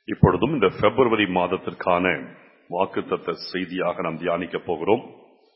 இப்பொழுதும் இந்த பிப்ரவரி மாதத்திற்கான வாக்குத்தத்த செய்தியாக நாம் தியானிக்க போகிறோம்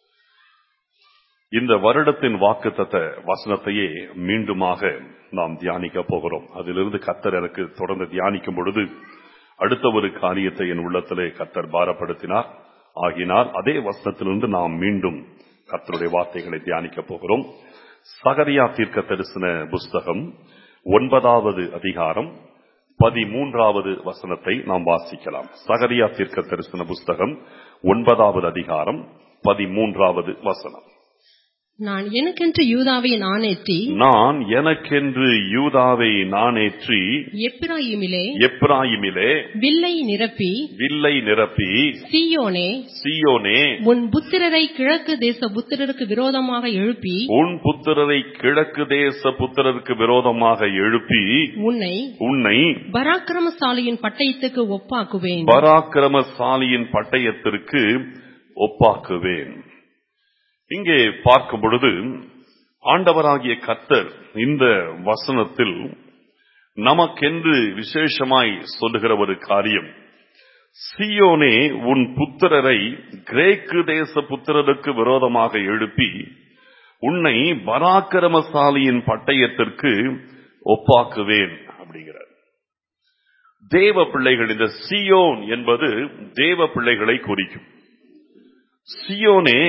இந்த வருடத்தின் வாக்குத்தத்த வசனத்தையே மீண்டுமாக நாம் தியானிக்க போகிறோம் அதிலிருந்து கத்தர் எனக்கு தொடர்ந்து தியானிக்கும் பொழுது அடுத்த ஒரு காரியத்தை என் உள்ளத்திலே கத்தர் பாரப்படுத்தினார் ஆகினால் அதே வசனத்திலிருந்து நாம் மீண்டும் கத்தருடைய வார்த்தைகளை தியானிக்க போகிறோம் சகரியா தீர்க்க தரிசன புஸ்தகம் ஒன்பதாவது அதிகாரம் பதிமூன்றாவது வசனத்தை நாம் வாசிக்கலாம் சகரியா தீர்க்க தரிசன புஸ்தகம் ஒன்பதாவது அதிகாரம் பதிமூன்றாவது வசனம் நான் எனக்கென்று யூதாவை நானேற்றி நான் எனக்கென்று யூதாவை நானேற்றி எப்பிராயிமிலே எப்ராயிமிலே வில்லை நிரப்பி வில்லை நிரப்பி சீயோனே சியோனே உன் புத்திரரை கிழக்கு தேச புத்திரருக்கு விரோதமாக எழுப்பி உன் புத்திரரை கிழக்கு தேச புத்திரருக்கு விரோதமாக எழுப்பி உன்னை உன்னை பராக்கிரமசாலியின் பட்டயத்துக்கு ஒப்பாக்குவேன் பராக்கிரமசாலியின் பட்டயத்திற்கு ஒப்பாக்குவேன் இங்கே பார்க்கும் பொழுது ஆண்டவராகிய கர்த்தர் இந்த வசனத்தில் நமக்கென்று விசேஷமாய் சொல்லுகிற ஒரு காரியம் சியோனே உன் புத்திரரை கிரேக்கு தேச புத்திரருக்கு விரோதமாக எழுப்பி உன்னை பராக்கிரமசாலியின் பட்டயத்திற்கு ஒப்பாக்குவேன் அப்படிங்கிறார் தேவ பிள்ளைகள் இந்த சியோன் என்பது தேவ பிள்ளைகளை குறிக்கும் சியோனே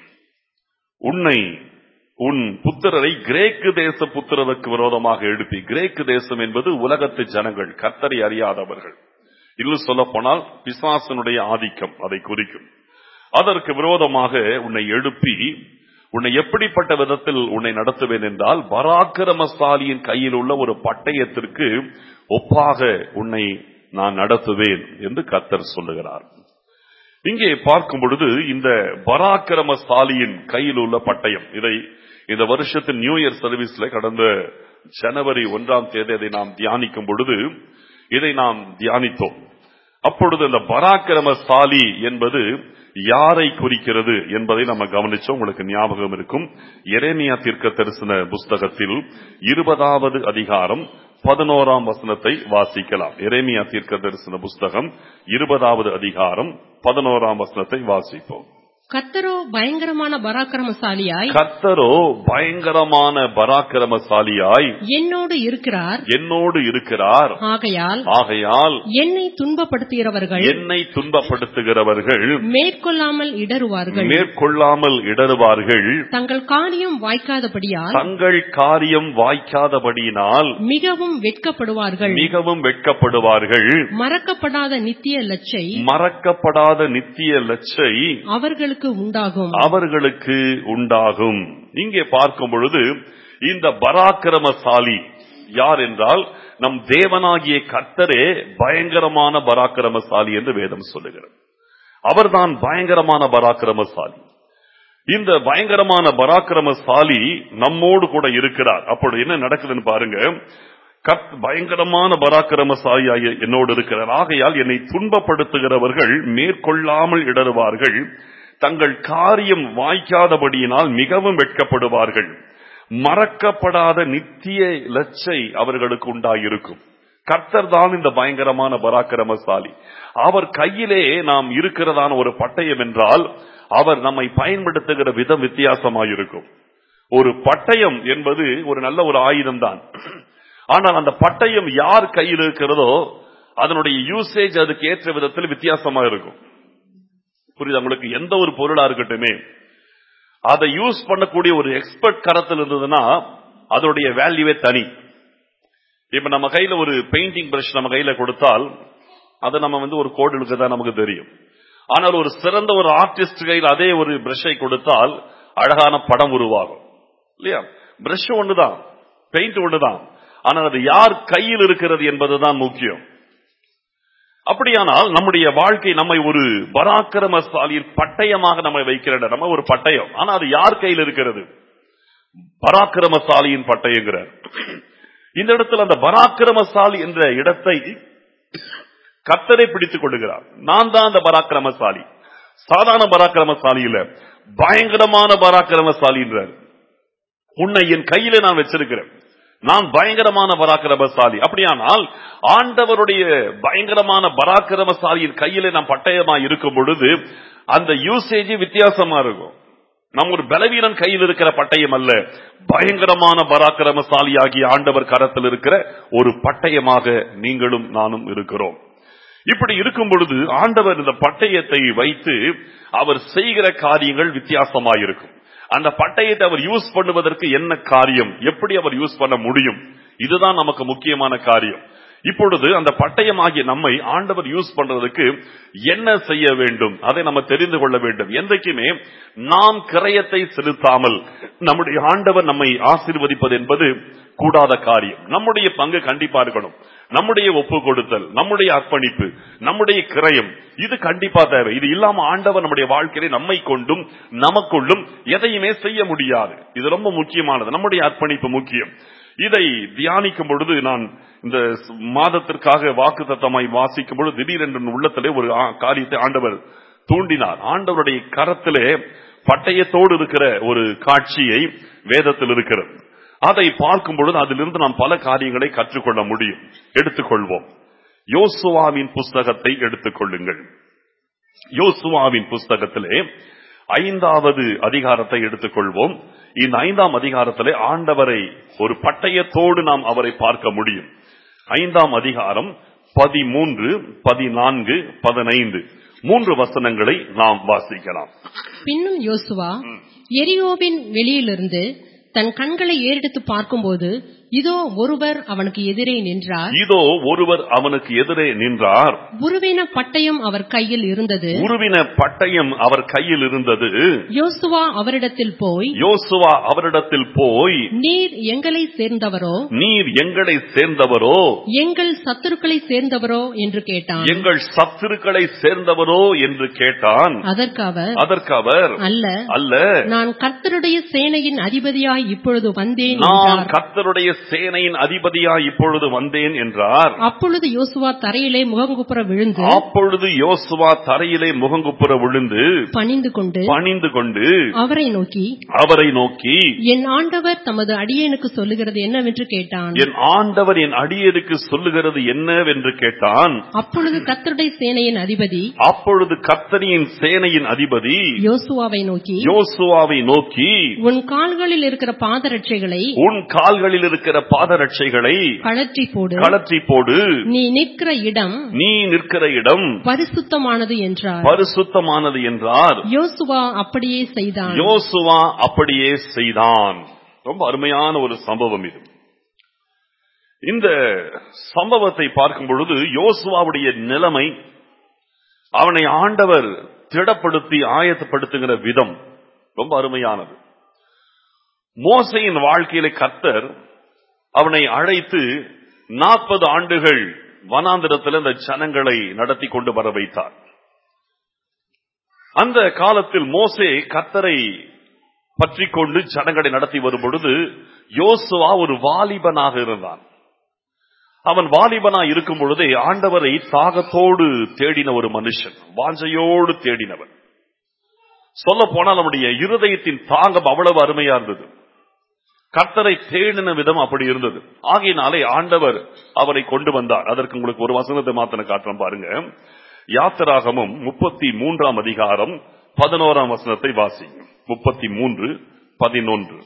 உன்னை உன் புத்திரரை கிரேக்கு தேச புத்திரருக்கு விரோதமாக எழுப்பி கிரேக்கு தேசம் என்பது உலகத்து ஜனங்கள் கத்தரை அறியாதவர்கள் இன்னும் சொல்ல போனால் பிசாசனுடைய ஆதிக்கம் அதை குறிக்கும் அதற்கு விரோதமாக உன்னை எழுப்பி உன்னை எப்படிப்பட்ட விதத்தில் உன்னை நடத்துவேன் என்றால் பராக்கிரமசாலியின் கையில் உள்ள ஒரு பட்டயத்திற்கு ஒப்பாக உன்னை நான் நடத்துவேன் என்று கத்தர் சொல்லுகிறார் இங்கே பார்க்கும் பொழுது இந்த பராக்கிரமசாலியின் கையில் உள்ள பட்டயம் இதை இந்த வருஷத்தின் நியூ இயர் சர்வீஸ்ல கடந்த ஜனவரி ஒன்றாம் தேதி அதை நாம் தியானிக்கும் பொழுது இதை நாம் தியானித்தோம் அப்பொழுது இந்த பராக்கிரமசாலி என்பது யாரை குறிக்கிறது என்பதை நம்ம கவனிச்சோம் உங்களுக்கு ஞாபகம் இருக்கும் எரேமியா தீர்க்க தரிசன புஸ்தகத்தில் இருபதாவது அதிகாரம் பதினோராம் வசனத்தை வாசிக்கலாம் எரேமியா தீர்க்க தரிசன புஸ்தகம் இருபதாவது அதிகாரம் பதினோராம் வசனத்தை வாசிப்போம் கத்தரோ பயங்கரமான பராக்கிரமசாலியாய் கத்தரோ பயங்கரமான பராக்கிரமசாலியாய் என்னோடு இருக்கிறார் என்னோடு இருக்கிறார் ஆகையால் ஆகையால் என்னை துன்பப்படுத்துகிறவர்கள் என்னை துன்பப்படுத்துகிறவர்கள் மேற்கொள்ளாமல் இடறுவார்கள் மேற்கொள்ளாமல் இடறுவார்கள் தங்கள் காரியம் வாய்க்காதபடியால் தங்கள் காரியம் வாய்க்காதபடியினால் மிகவும் வெட்கப்படுவார்கள் மிகவும் வெட்கப்படுவார்கள் மறக்கப்படாத நித்திய லட்சை மறக்கப்படாத நித்திய லட்சை அவர்களுக்கு உண்டாகும் அவர்களுக்கு உண்டாகும் இங்கே பார்க்கும் பொழுது இந்த பராக்கிரமசாலி யார் என்றால் நம் தேவனாகிய கர்த்தரே பயங்கரமான பராக்கிரமசாலி என்று வேதம் சொல்லுகிறது அவர்தான் பயங்கரமான பராக்கிரமசாலி இந்த பயங்கரமான பராக்கிரமசாலி நம்மோடு கூட இருக்கிறார் அப்பொழுது என்ன நடக்குதுன்னு பாருங்க கத் பயங்கரமான பராக்கிரமசாலியாய் என்னோடு இருக்கிறார் ஆகையால் என்னை துன்பப்படுத்துகிறவர்கள் மேற்கொள்ளாமல் இடறுவார்கள் தங்கள் காரியம் வாய்க்காதபடியினால் மிகவும் வெட்கப்படுவார்கள் மறக்கப்படாத நித்திய லட்சை அவர்களுக்கு உண்டாயிருக்கும் கர்த்தர் தான் இந்த பயங்கரமான பராக்கிரமசாலி அவர் கையிலே நாம் இருக்கிறதான ஒரு பட்டயம் என்றால் அவர் நம்மை பயன்படுத்துகிற விதம் வித்தியாசமாயிருக்கும் ஒரு பட்டயம் என்பது ஒரு நல்ல ஒரு ஆயுதம் தான் ஆனால் அந்த பட்டயம் யார் கையில் இருக்கிறதோ அதனுடைய யூசேஜ் அதுக்கு ஏற்ற விதத்தில் வித்தியாசமா இருக்கும் புரியுது உங்களுக்கு எந்த ஒரு பொருளா இருக்கட்டுமே அதை யூஸ் பண்ணக்கூடிய ஒரு எக்ஸ்பர்ட் கரத்தில் இருந்ததுன்னா அதனுடைய வேல்யூவே தனி இப்ப நம்ம கையில ஒரு பெயிண்டிங் பிரஷ் நம்ம கையில கொடுத்தால் அதை நம்ம வந்து ஒரு கோடு தான் நமக்கு தெரியும் ஆனால் ஒரு சிறந்த ஒரு ஆர்டிஸ்ட் கையில் அதே ஒரு பிரஷை கொடுத்தால் அழகான படம் உருவாகும் இல்லையா பிரஷ் ஒண்ணுதான் பெயிண்ட் ஒண்ணுதான் ஆனால் அது யார் கையில் இருக்கிறது என்பதுதான் முக்கியம் அப்படியானால் நம்முடைய வாழ்க்கை நம்மை ஒரு பராக்கிரமசாலியின் பட்டயமாக நம்மை வைக்கிற நம்ம ஒரு பட்டயம் ஆனா அது யார் கையில் இருக்கிறது பராக்கிரமசாலியின் பட்டயங்கிறார் இந்த இடத்துல அந்த பராக்கிரமசாலி என்ற இடத்தை கத்தரை பிடித்துக் கொள்ளுகிறார் நான் தான் அந்த பராக்கிரமசாலி சாதாரண பராக்கிரமசாலி இல்ல பயங்கரமான பராக்கிரமசாலின்றார் உன்னை என் கையில நான் வச்சிருக்கிறேன் நான் பயங்கரமான பராக்கிரமசாலி அப்படியானால் ஆண்டவருடைய பயங்கரமான பராக்கிரமசாலியின் கையில நாம் பட்டயமா இருக்கும் பொழுது அந்த யூசேஜ் வித்தியாசமா இருக்கும் நம்ம ஒரு பலவீனன் கையில் இருக்கிற பட்டயம் அல்ல பயங்கரமான பராக்கிரமசாலி ஆகிய ஆண்டவர் கரத்தில் இருக்கிற ஒரு பட்டயமாக நீங்களும் நானும் இருக்கிறோம் இப்படி இருக்கும் பொழுது ஆண்டவர் இந்த பட்டயத்தை வைத்து அவர் செய்கிற காரியங்கள் வித்தியாசமாயிருக்கும் அந்த பட்டயத்தை அவர் யூஸ் பண்ணுவதற்கு என்ன காரியம் எப்படி அவர் யூஸ் பண்ண முடியும் இதுதான் நமக்கு முக்கியமான காரியம் இப்பொழுது அந்த பட்டயமாகிய நம்மை ஆண்டவர் யூஸ் பண்றதுக்கு என்ன செய்ய வேண்டும் அதை நம்ம தெரிந்து கொள்ள வேண்டும் என்றைக்குமே நாம் கிரயத்தை செலுத்தாமல் நம்முடைய ஆண்டவர் நம்மை ஆசீர்வதிப்பது என்பது கூடாத காரியம் நம்முடைய பங்கு கண்டிப்பா இருக்கணும் நம்முடைய ஒப்பு கொடுத்தல் நம்முடைய அர்ப்பணிப்பு நம்முடைய கிரயம் இது கண்டிப்பா தேவை இது இல்லாம ஆண்டவர் நம்முடைய வாழ்க்கையில நம்மை கொண்டும் நமக்குள்ளும் எதையுமே செய்ய முடியாது இது ரொம்ப முக்கியமானது நம்முடைய அர்ப்பணிப்பு முக்கியம் இதை தியானிக்கும் பொழுது நான் இந்த மாதத்திற்காக வாக்கு தத்தமாய் வாசிக்கும் பொழுது திடீரென்று என் உள்ளத்திலே ஒரு ஆ- காரியத்தை ஆண்டவர் தூண்டினார் ஆண்டவருடைய கரத்திலே பட்டயத்தோடு இருக்கிற ஒரு காட்சியை வேதத்தில் இருக்கிறது அதை பார்க்கும் பொழுது அதிலிருந்து நாம் பல காரியங்களை கற்றுக்கொள்ள முடியும் எடுத்துக்கொள்வோம் யோசுவாவின் புஸ்தகத்தை எடுத்துக்கொள்ளுங்கள் யோசுவாவின் புஸ்தகத்திலே ஐந்தாவது அதிகாரத்தை எடுத்துக்கொள்வோம் இந்த ஐந்தாம் அதிகாரத்திலே ஆண்டவரை ஒரு பட்டயத்தோடு நாம் அவரை பார்க்க முடியும் ஐந்தாம் அதிகாரம் பதிமூன்று பதினான்கு பதினைந்து மூன்று வசனங்களை நாம் வாசிக்கலாம் பின்னும் யோசுவா எரியோவின் வெளியிலிருந்து தன் கண்களை ஏறெடுத்து பார்க்கும்போது இதோ ஒருவர் அவனுக்கு எதிரே நின்றார் இதோ ஒருவர் அவனுக்கு எதிரே நின்றார் உருவின பட்டயம் அவர் கையில் இருந்தது உருவின பட்டயம் அவர் கையில் இருந்தது யோசுவா அவரிடத்தில் போய் யோசுவா அவரிடத்தில் போய் நீர் எங்களை சேர்ந்தவரோ நீர் எங்களை சேர்ந்தவரோ எங்கள் சத்துருக்களை சேர்ந்தவரோ என்று கேட்டான் எங்கள் சத்துருக்களை சேர்ந்தவரோ என்று கேட்டான் அதற்கு அவர் அதற்கு அவர் அல்ல அல்ல நான் கர்த்தருடைய சேனையின் அதிபதியாய் இப்பொழுது வந்தேன் நான் என்றார் கர்த்தருடைய சேனையின் அதிபதியா இப்பொழுது வந்தேன் என்றார் அப்பொழுது யோசுவா தரையிலே முகங்குப்புற விழுந்து அப்பொழுது யோசுவா தரையிலே முகங்குப்புற விழுந்து பணிந்து கொண்டு பணிந்து கொண்டு அவரை நோக்கி அவரை நோக்கி என் ஆண்டவர் தமது அடியேனுக்கு சொல்லுகிறது என்னவென்று கேட்டான் என் ஆண்டவர் என் அடியருக்கு சொல்லுகிறது என்னவென்று கேட்டான் அப்பொழுது கர்த்தருடைய சேனையின் அதிபதி அப்பொழுது கர்த்தரியின் சேனையின் அதிபதி யோசுவாவை நோக்கி யோசுவாவை நோக்கி உன் கால்களில் இருக்கிற பாதரட்சைகளை உன் கால்களில் இருக்கிற பாதரட்சைகளை கழற்றி போடு கலற்றி போடு நீ நிற்கிற இடம் நீ நிற்கிற இடம் பரிசுத்தமானது என்றார் பரிசுத்தமானது என்றார் யோசுவா அப்படியே செய்தான் யோசுவா அப்படியே செய்தான் ரொம்ப அருமையான ஒரு சம்பவம் இது இந்த சம்பவத்தை பார்க்கும் பொழுது யோசுவாவுடைய நிலைமை அவனை ஆண்டவர் திடப்படுத்தி ஆயத்தப்படுத்துகிற விதம் ரொம்ப அருமையானது மோசையின் வாழ்க்கையில கர்த்தர் அவனை அழைத்து நாற்பது ஆண்டுகள் வனாந்திரத்தில் இந்த ஜனங்களை நடத்தி கொண்டு வர வைத்தார் அந்த காலத்தில் மோசே கர்த்தரை பற்றி கொண்டு ஜனங்களை நடத்தி வரும் பொழுது யோசுவா ஒரு வாலிபனாக இருந்தான் அவன் வாலிபனா இருக்கும் பொழுதே ஆண்டவரை தாகத்தோடு தேடின ஒரு மனுஷன் வாஞ்சையோடு தேடினவன் சொல்ல போனால் அவனுடைய இருதயத்தின் தாகம் அவ்வளவு அருமையா இருந்தது கர்த்தரை தேடின விதம் அப்படி இருந்தது ஆகையினாலே ஆண்டவர் அவரை கொண்டு வந்தார் அதற்கு உங்களுக்கு ஒரு வசனத்தை மாத்தின காட்டுறேன் பாருங்க யாத்திராகமும் முப்பத்தி மூன்றாம் அதிகாரம் பதினோராம் வசனத்தை வாசி முப்பத்தி மூன்று பதினொன்று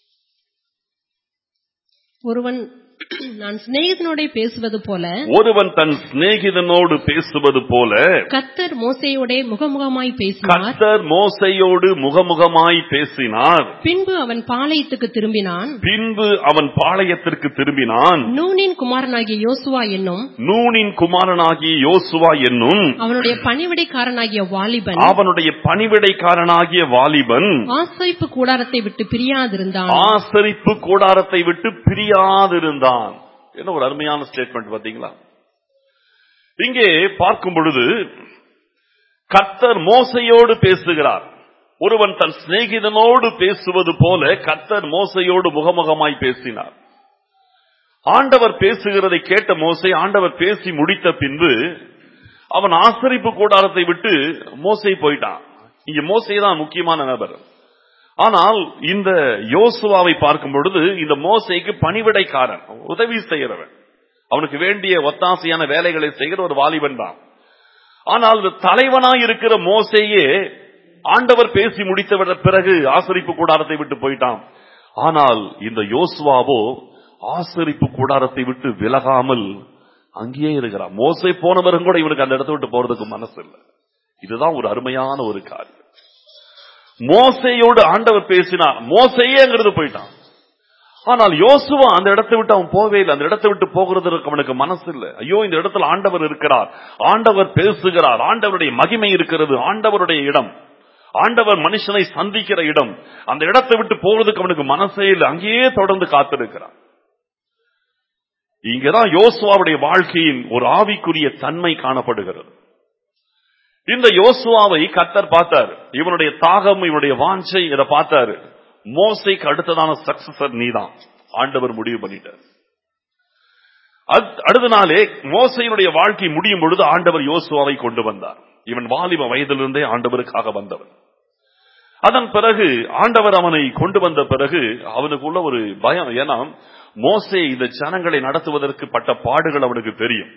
ஒருவன் நான் சிநேகிதனோட பேசுவது போல ஒருவன் தன் சிநேகிதனோடு பேசுவது போல கத்தர் மோசையோட முகமுகமாய் பேசினார் கர்த்தர் மோசையோடு முகமுகமாய் பேசினார் பின்பு அவன் பாளையத்துக்கு திரும்பினான் பின்பு அவன் பாளையத்திற்கு திரும்பினான் நூனின் குமாரனாகிய யோசுவா என்னும் நூனின் குமாரனாகிய யோசுவா என்னும் அவனுடைய பணிவிடைக்காரனாகிய வாலிபன் அவனுடைய பணிவிடைக்காரனாகிய வாலிபன் ஆசரிப்பு கூடாரத்தை விட்டு பிரியாதிருந்தான் ஆசரிப்பு கூடாரத்தை விட்டு பிரியாதிருந்தான் என்ன ஒரு அருமையான ஸ்டேட்மெண்ட் பாத்தீங்களா இங்கே பார்க்கும் பொழுது கர்த்தர் மோசையோடு பேசுகிறார் ஒருவன் தன் சிநேகிதனோடு பேசுவது போல கர்த்தர் மோசையோடு முகமுகமாய் பேசினார் ஆண்டவர் பேசுகிறதை கேட்ட மோசை ஆண்டவர் பேசி முடித்த பின்பு அவன் ஆசரிப்பு கூடாரத்தை விட்டு மோசை போயிட்டான் இங்க மோசை தான் முக்கியமான நபர் ஆனால் இந்த யோசுவாவை பார்க்கும் பொழுது இந்த மோசைக்கு பணிவிடைக்காரன் உதவி செய்கிறவன் அவனுக்கு வேண்டிய ஒத்தாசையான வேலைகளை செய்கிற ஒரு வாலிபன் தான் ஆனால் இந்த தலைவனாய் இருக்கிற மோசையே ஆண்டவர் பேசி முடித்த விட- பிறகு ஆசரிப்பு கூடாரத்தை விட்டு போயிட்டான் ஆனால் இந்த யோசுவாவோ ஆசரிப்பு கூடாரத்தை விட்டு விலகாமல் அங்கேயே இருக்கிறான் மோசை போனவரும் கூட இவனுக்கு அந்த இடத்தை விட்டு போறதுக்கு மனசு இல்லை இதுதான் ஒரு அருமையான ஒரு காரியம் மோசையோடு ஆண்டவர் பேசினார் மோசையே அங்கிருந்து போயிட்டான் ஆனால் யோசுவா அந்த இடத்தை விட்டு அவன் போவே இல்லை அந்த இடத்தை விட்டு போகிறதுக்கு அவனுக்கு மனசு இல்லை ஐயோ இந்த இடத்துல ஆண்டவர் இருக்கிறார் ஆண்டவர் பேசுகிறார் ஆண்டவருடைய மகிமை இருக்கிறது ஆண்டவருடைய இடம் ஆண்டவர் மனுஷனை சந்திக்கிற இடம் அந்த இடத்தை விட்டு போகிறதுக்கு அவனுக்கு மனசே இல்லை அங்கேயே தொடர்ந்து காத்திருக்கிறான் இங்கதான் யோசுவாவுடைய வாழ்க்கையின் ஒரு ஆவிக்குரிய தன்மை காணப்படுகிறது இந்த யோசுவாவை கத்தர் பார்த்தார் இவனுடைய தாகம் இவனுடைய வாஞ்சை இதை பார்த்தாரு மோசைக்கு அடுத்ததான சக்சஸர் நீதான் ஆண்டவர் முடிவு பண்ணிட்டார் அத்- அடுத்த நாளே மோசையினுடைய வாழ்க்கை முடியும் பொழுது ஆண்டவர் யோசுவாவை கொண்டு வந்தார் இவன் வாலிப வயதிலிருந்தே ஆண்டவருக்காக வந்தவன் அதன் பிறகு ஆண்டவர் அவனை கொண்டு வந்த பிறகு அவனுக்குள்ள ஒரு பயம் ஏன்னா மோசே இந்த ஜனங்களை நடத்துவதற்கு பட்ட பாடுகள் அவனுக்கு தெரியும்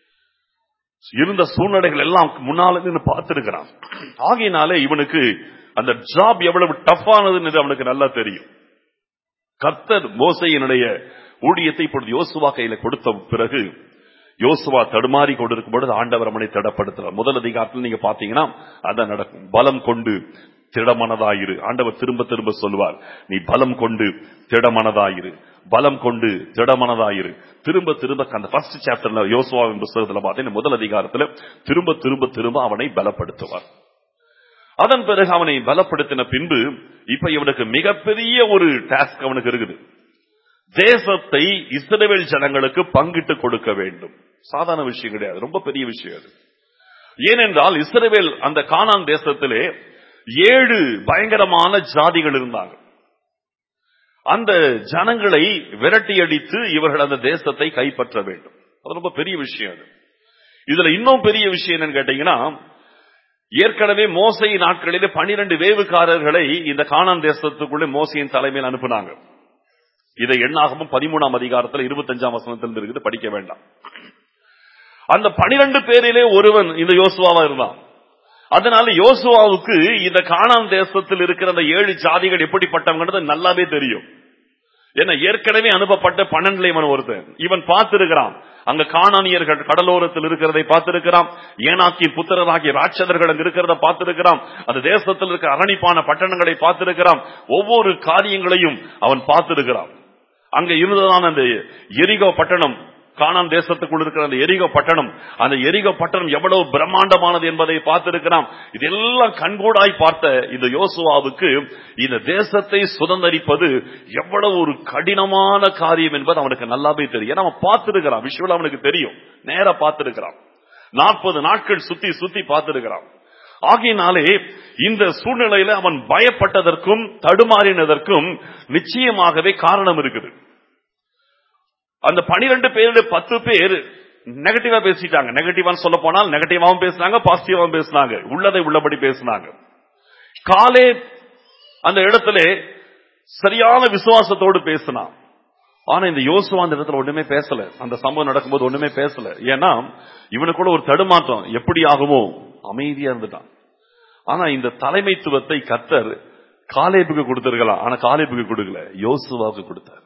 இருந்த சூழ்நிலைகள் எல்லாம் முன்னால நின்று பார்த்திருக்கிறான் ஆகையினாலே இவனுக்கு அந்த ஜாப் எவ்வளவு டஃப்பானதுன்னு அவனுக்கு நல்லா தெரியும் கர்த்தர் மோசையினுடைய ஊழியத்தை இப்பொழுது யோசுவா கையில கொடுத்த பிறகு யோசுவா தடுமாறி கொண்டிருக்கும் பொழுது ஆண்டவர் அவனை திடப்படுத்துறார் முதல் அதிகாரத்தில் நீங்க பாத்தீங்கன்னா அதான் நடக்கும் பலம் கொண்டு திடமனதாயிரு ஆண்டவர் திரும்ப திரும்ப சொல்லுவார் நீ பலம் கொண்டு திடமனதாயிரு பலம் கொண்டு திடமனதாயிரு திரும்ப திரும்ப அந்த ஃபர்ஸ்ட் சாப்டர்ல யோசுவாவின் புஸ்தகத்துல பார்த்தீங்கன்னா முதல் அதிகாரத்துல திரும்ப திரும்ப திரும்ப அவனை பலப்படுத்துவார் அதன் பிறகு அவனை பலப்படுத்தின பின்பு இப்ப இவனுக்கு மிகப்பெரிய ஒரு டாஸ்க் அவனுக்கு இருக்குது தேசத்தை இஸ்ரவேல் ஜனங்களுக்கு பங்கிட்டு கொடுக்க வேண்டும் சாதாரண விஷயம் கிடையாது ரொம்ப பெரிய விஷயம் அது ஏனென்றால் இஸ்ரவேல் அந்த கானான் தேசத்திலே ஏழு பயங்கரமான ஜாதிகள் இருந்தாங்க அந்த ஜனங்களை விரட்டி அடித்து இவர்கள் அந்த தேசத்தை கைப்பற்ற வேண்டும் அது ரொம்ப பெரிய விஷயம் அது இதுல இன்னும் பெரிய விஷயம் என்னன்னு கேட்டீங்கன்னா ஏற்கனவே மோசை நாட்களிலே பனிரெண்டு வேவுக்காரர்களை இந்த கானான் தேசத்துக்குள்ளே மோசையின் தலைமையில் அனுப்புனாங்க இதை எண்ணாகவும் பதிமூணாம் அதிகாரத்தில் இருபத்தஞ்சாம் வசனத்தில் இருக்குது படிக்க வேண்டாம் அந்த பனிரெண்டு பேரிலே ஒருவன் இந்த யோசுவாவா இருந்தான் அதனால யோசுவாவுக்கு இந்த கானான் தேசத்தில் இருக்கிற அந்த ஏழு ஜாதிகள் எப்படிப்பட்டவங்கிறது நல்லாவே தெரியும் ஏன்னா ஏற்கனவே அனுப்பப்பட்ட பன்னெண்டுல இவன் ஒருத்தன் இவன் பார்த்திருக்கிறான் அங்க காணானியர்கள் கடலோரத்தில் இருக்கிறதை பார்த்திருக்கிறான் ஏனாக்கின் புத்திரராகிய ராட்சதர்கள் அங்க இருக்கிறத பார்த்திருக்கிறான் அந்த தேசத்தில் இருக்கிற அரணிப்பான பட்டணங்களை பார்த்திருக்கிறான் ஒவ்வொரு காரியங்களையும் அவன் பார்த்திருக்கிறான் அங்க இருந்ததான அந்த எரிகோ பட்டணம் கானான் தேசத்துக்குள் இருக்கிற அந்த எரிகோ பட்டணம் அந்த எரிகோ பட்டணம் எவ்வளவு பிரம்மாண்டமானது என்பதை பார்த்திருக்கிறான் இதெல்லாம் கண்கூடாய் பார்த்த இந்த யோசுவாவுக்கு இந்த தேசத்தை சுதந்தரிப்பது எவ்வளவு ஒரு கடினமான காரியம் என்பது அவனுக்கு நல்லாவே தெரியும் ஏன்னா அவன் பார்த்திருக்கிறான் விஷுவல் அவனுக்கு தெரியும் நேரா பார்த்திருக்கிறான் நாற்பது நாட்கள் சுத்தி சுத்தி பார்த்திருக்கிறான் ஆகையினாலே இந்த சூழ்நிலையில அவன் பயப்பட்டதற்கும் தடுமாறினதற்கும் நிச்சயமாகவே காரணம் இருக்குது அந்த பனிரெண்டு பேருடைய பத்து பேர் நெகட்டிவா பேசிட்டாங்க நெகட்டிவான்னு சொல்ல போனால் நெகட்டிவாவும் பேசினாங்க பாசிட்டிவாவும் பேசினாங்க உள்ளதை உள்ளபடி பேசினாங்க காலே அந்த இடத்துல சரியான விசுவாசத்தோடு பேசினான் ஆனா இந்த யோசுவா அந்த இடத்துல ஒண்ணுமே பேசல அந்த சம்பவம் நடக்கும்போது ஒண்ணுமே பேசல ஏன்னா இவனுக்குள்ள ஒரு தடுமாற்றம் எப்படி ஆகுமோ அமைதியா இருந்துட்டான் ஆனா இந்த தலைமைத்துவத்தை கத்தர் காலேபுக்கு கொடுத்திருக்கலாம் ஆனா காலேபுக்கு கொடுக்கல யோசுவாவுக்கு கொடுத்தார்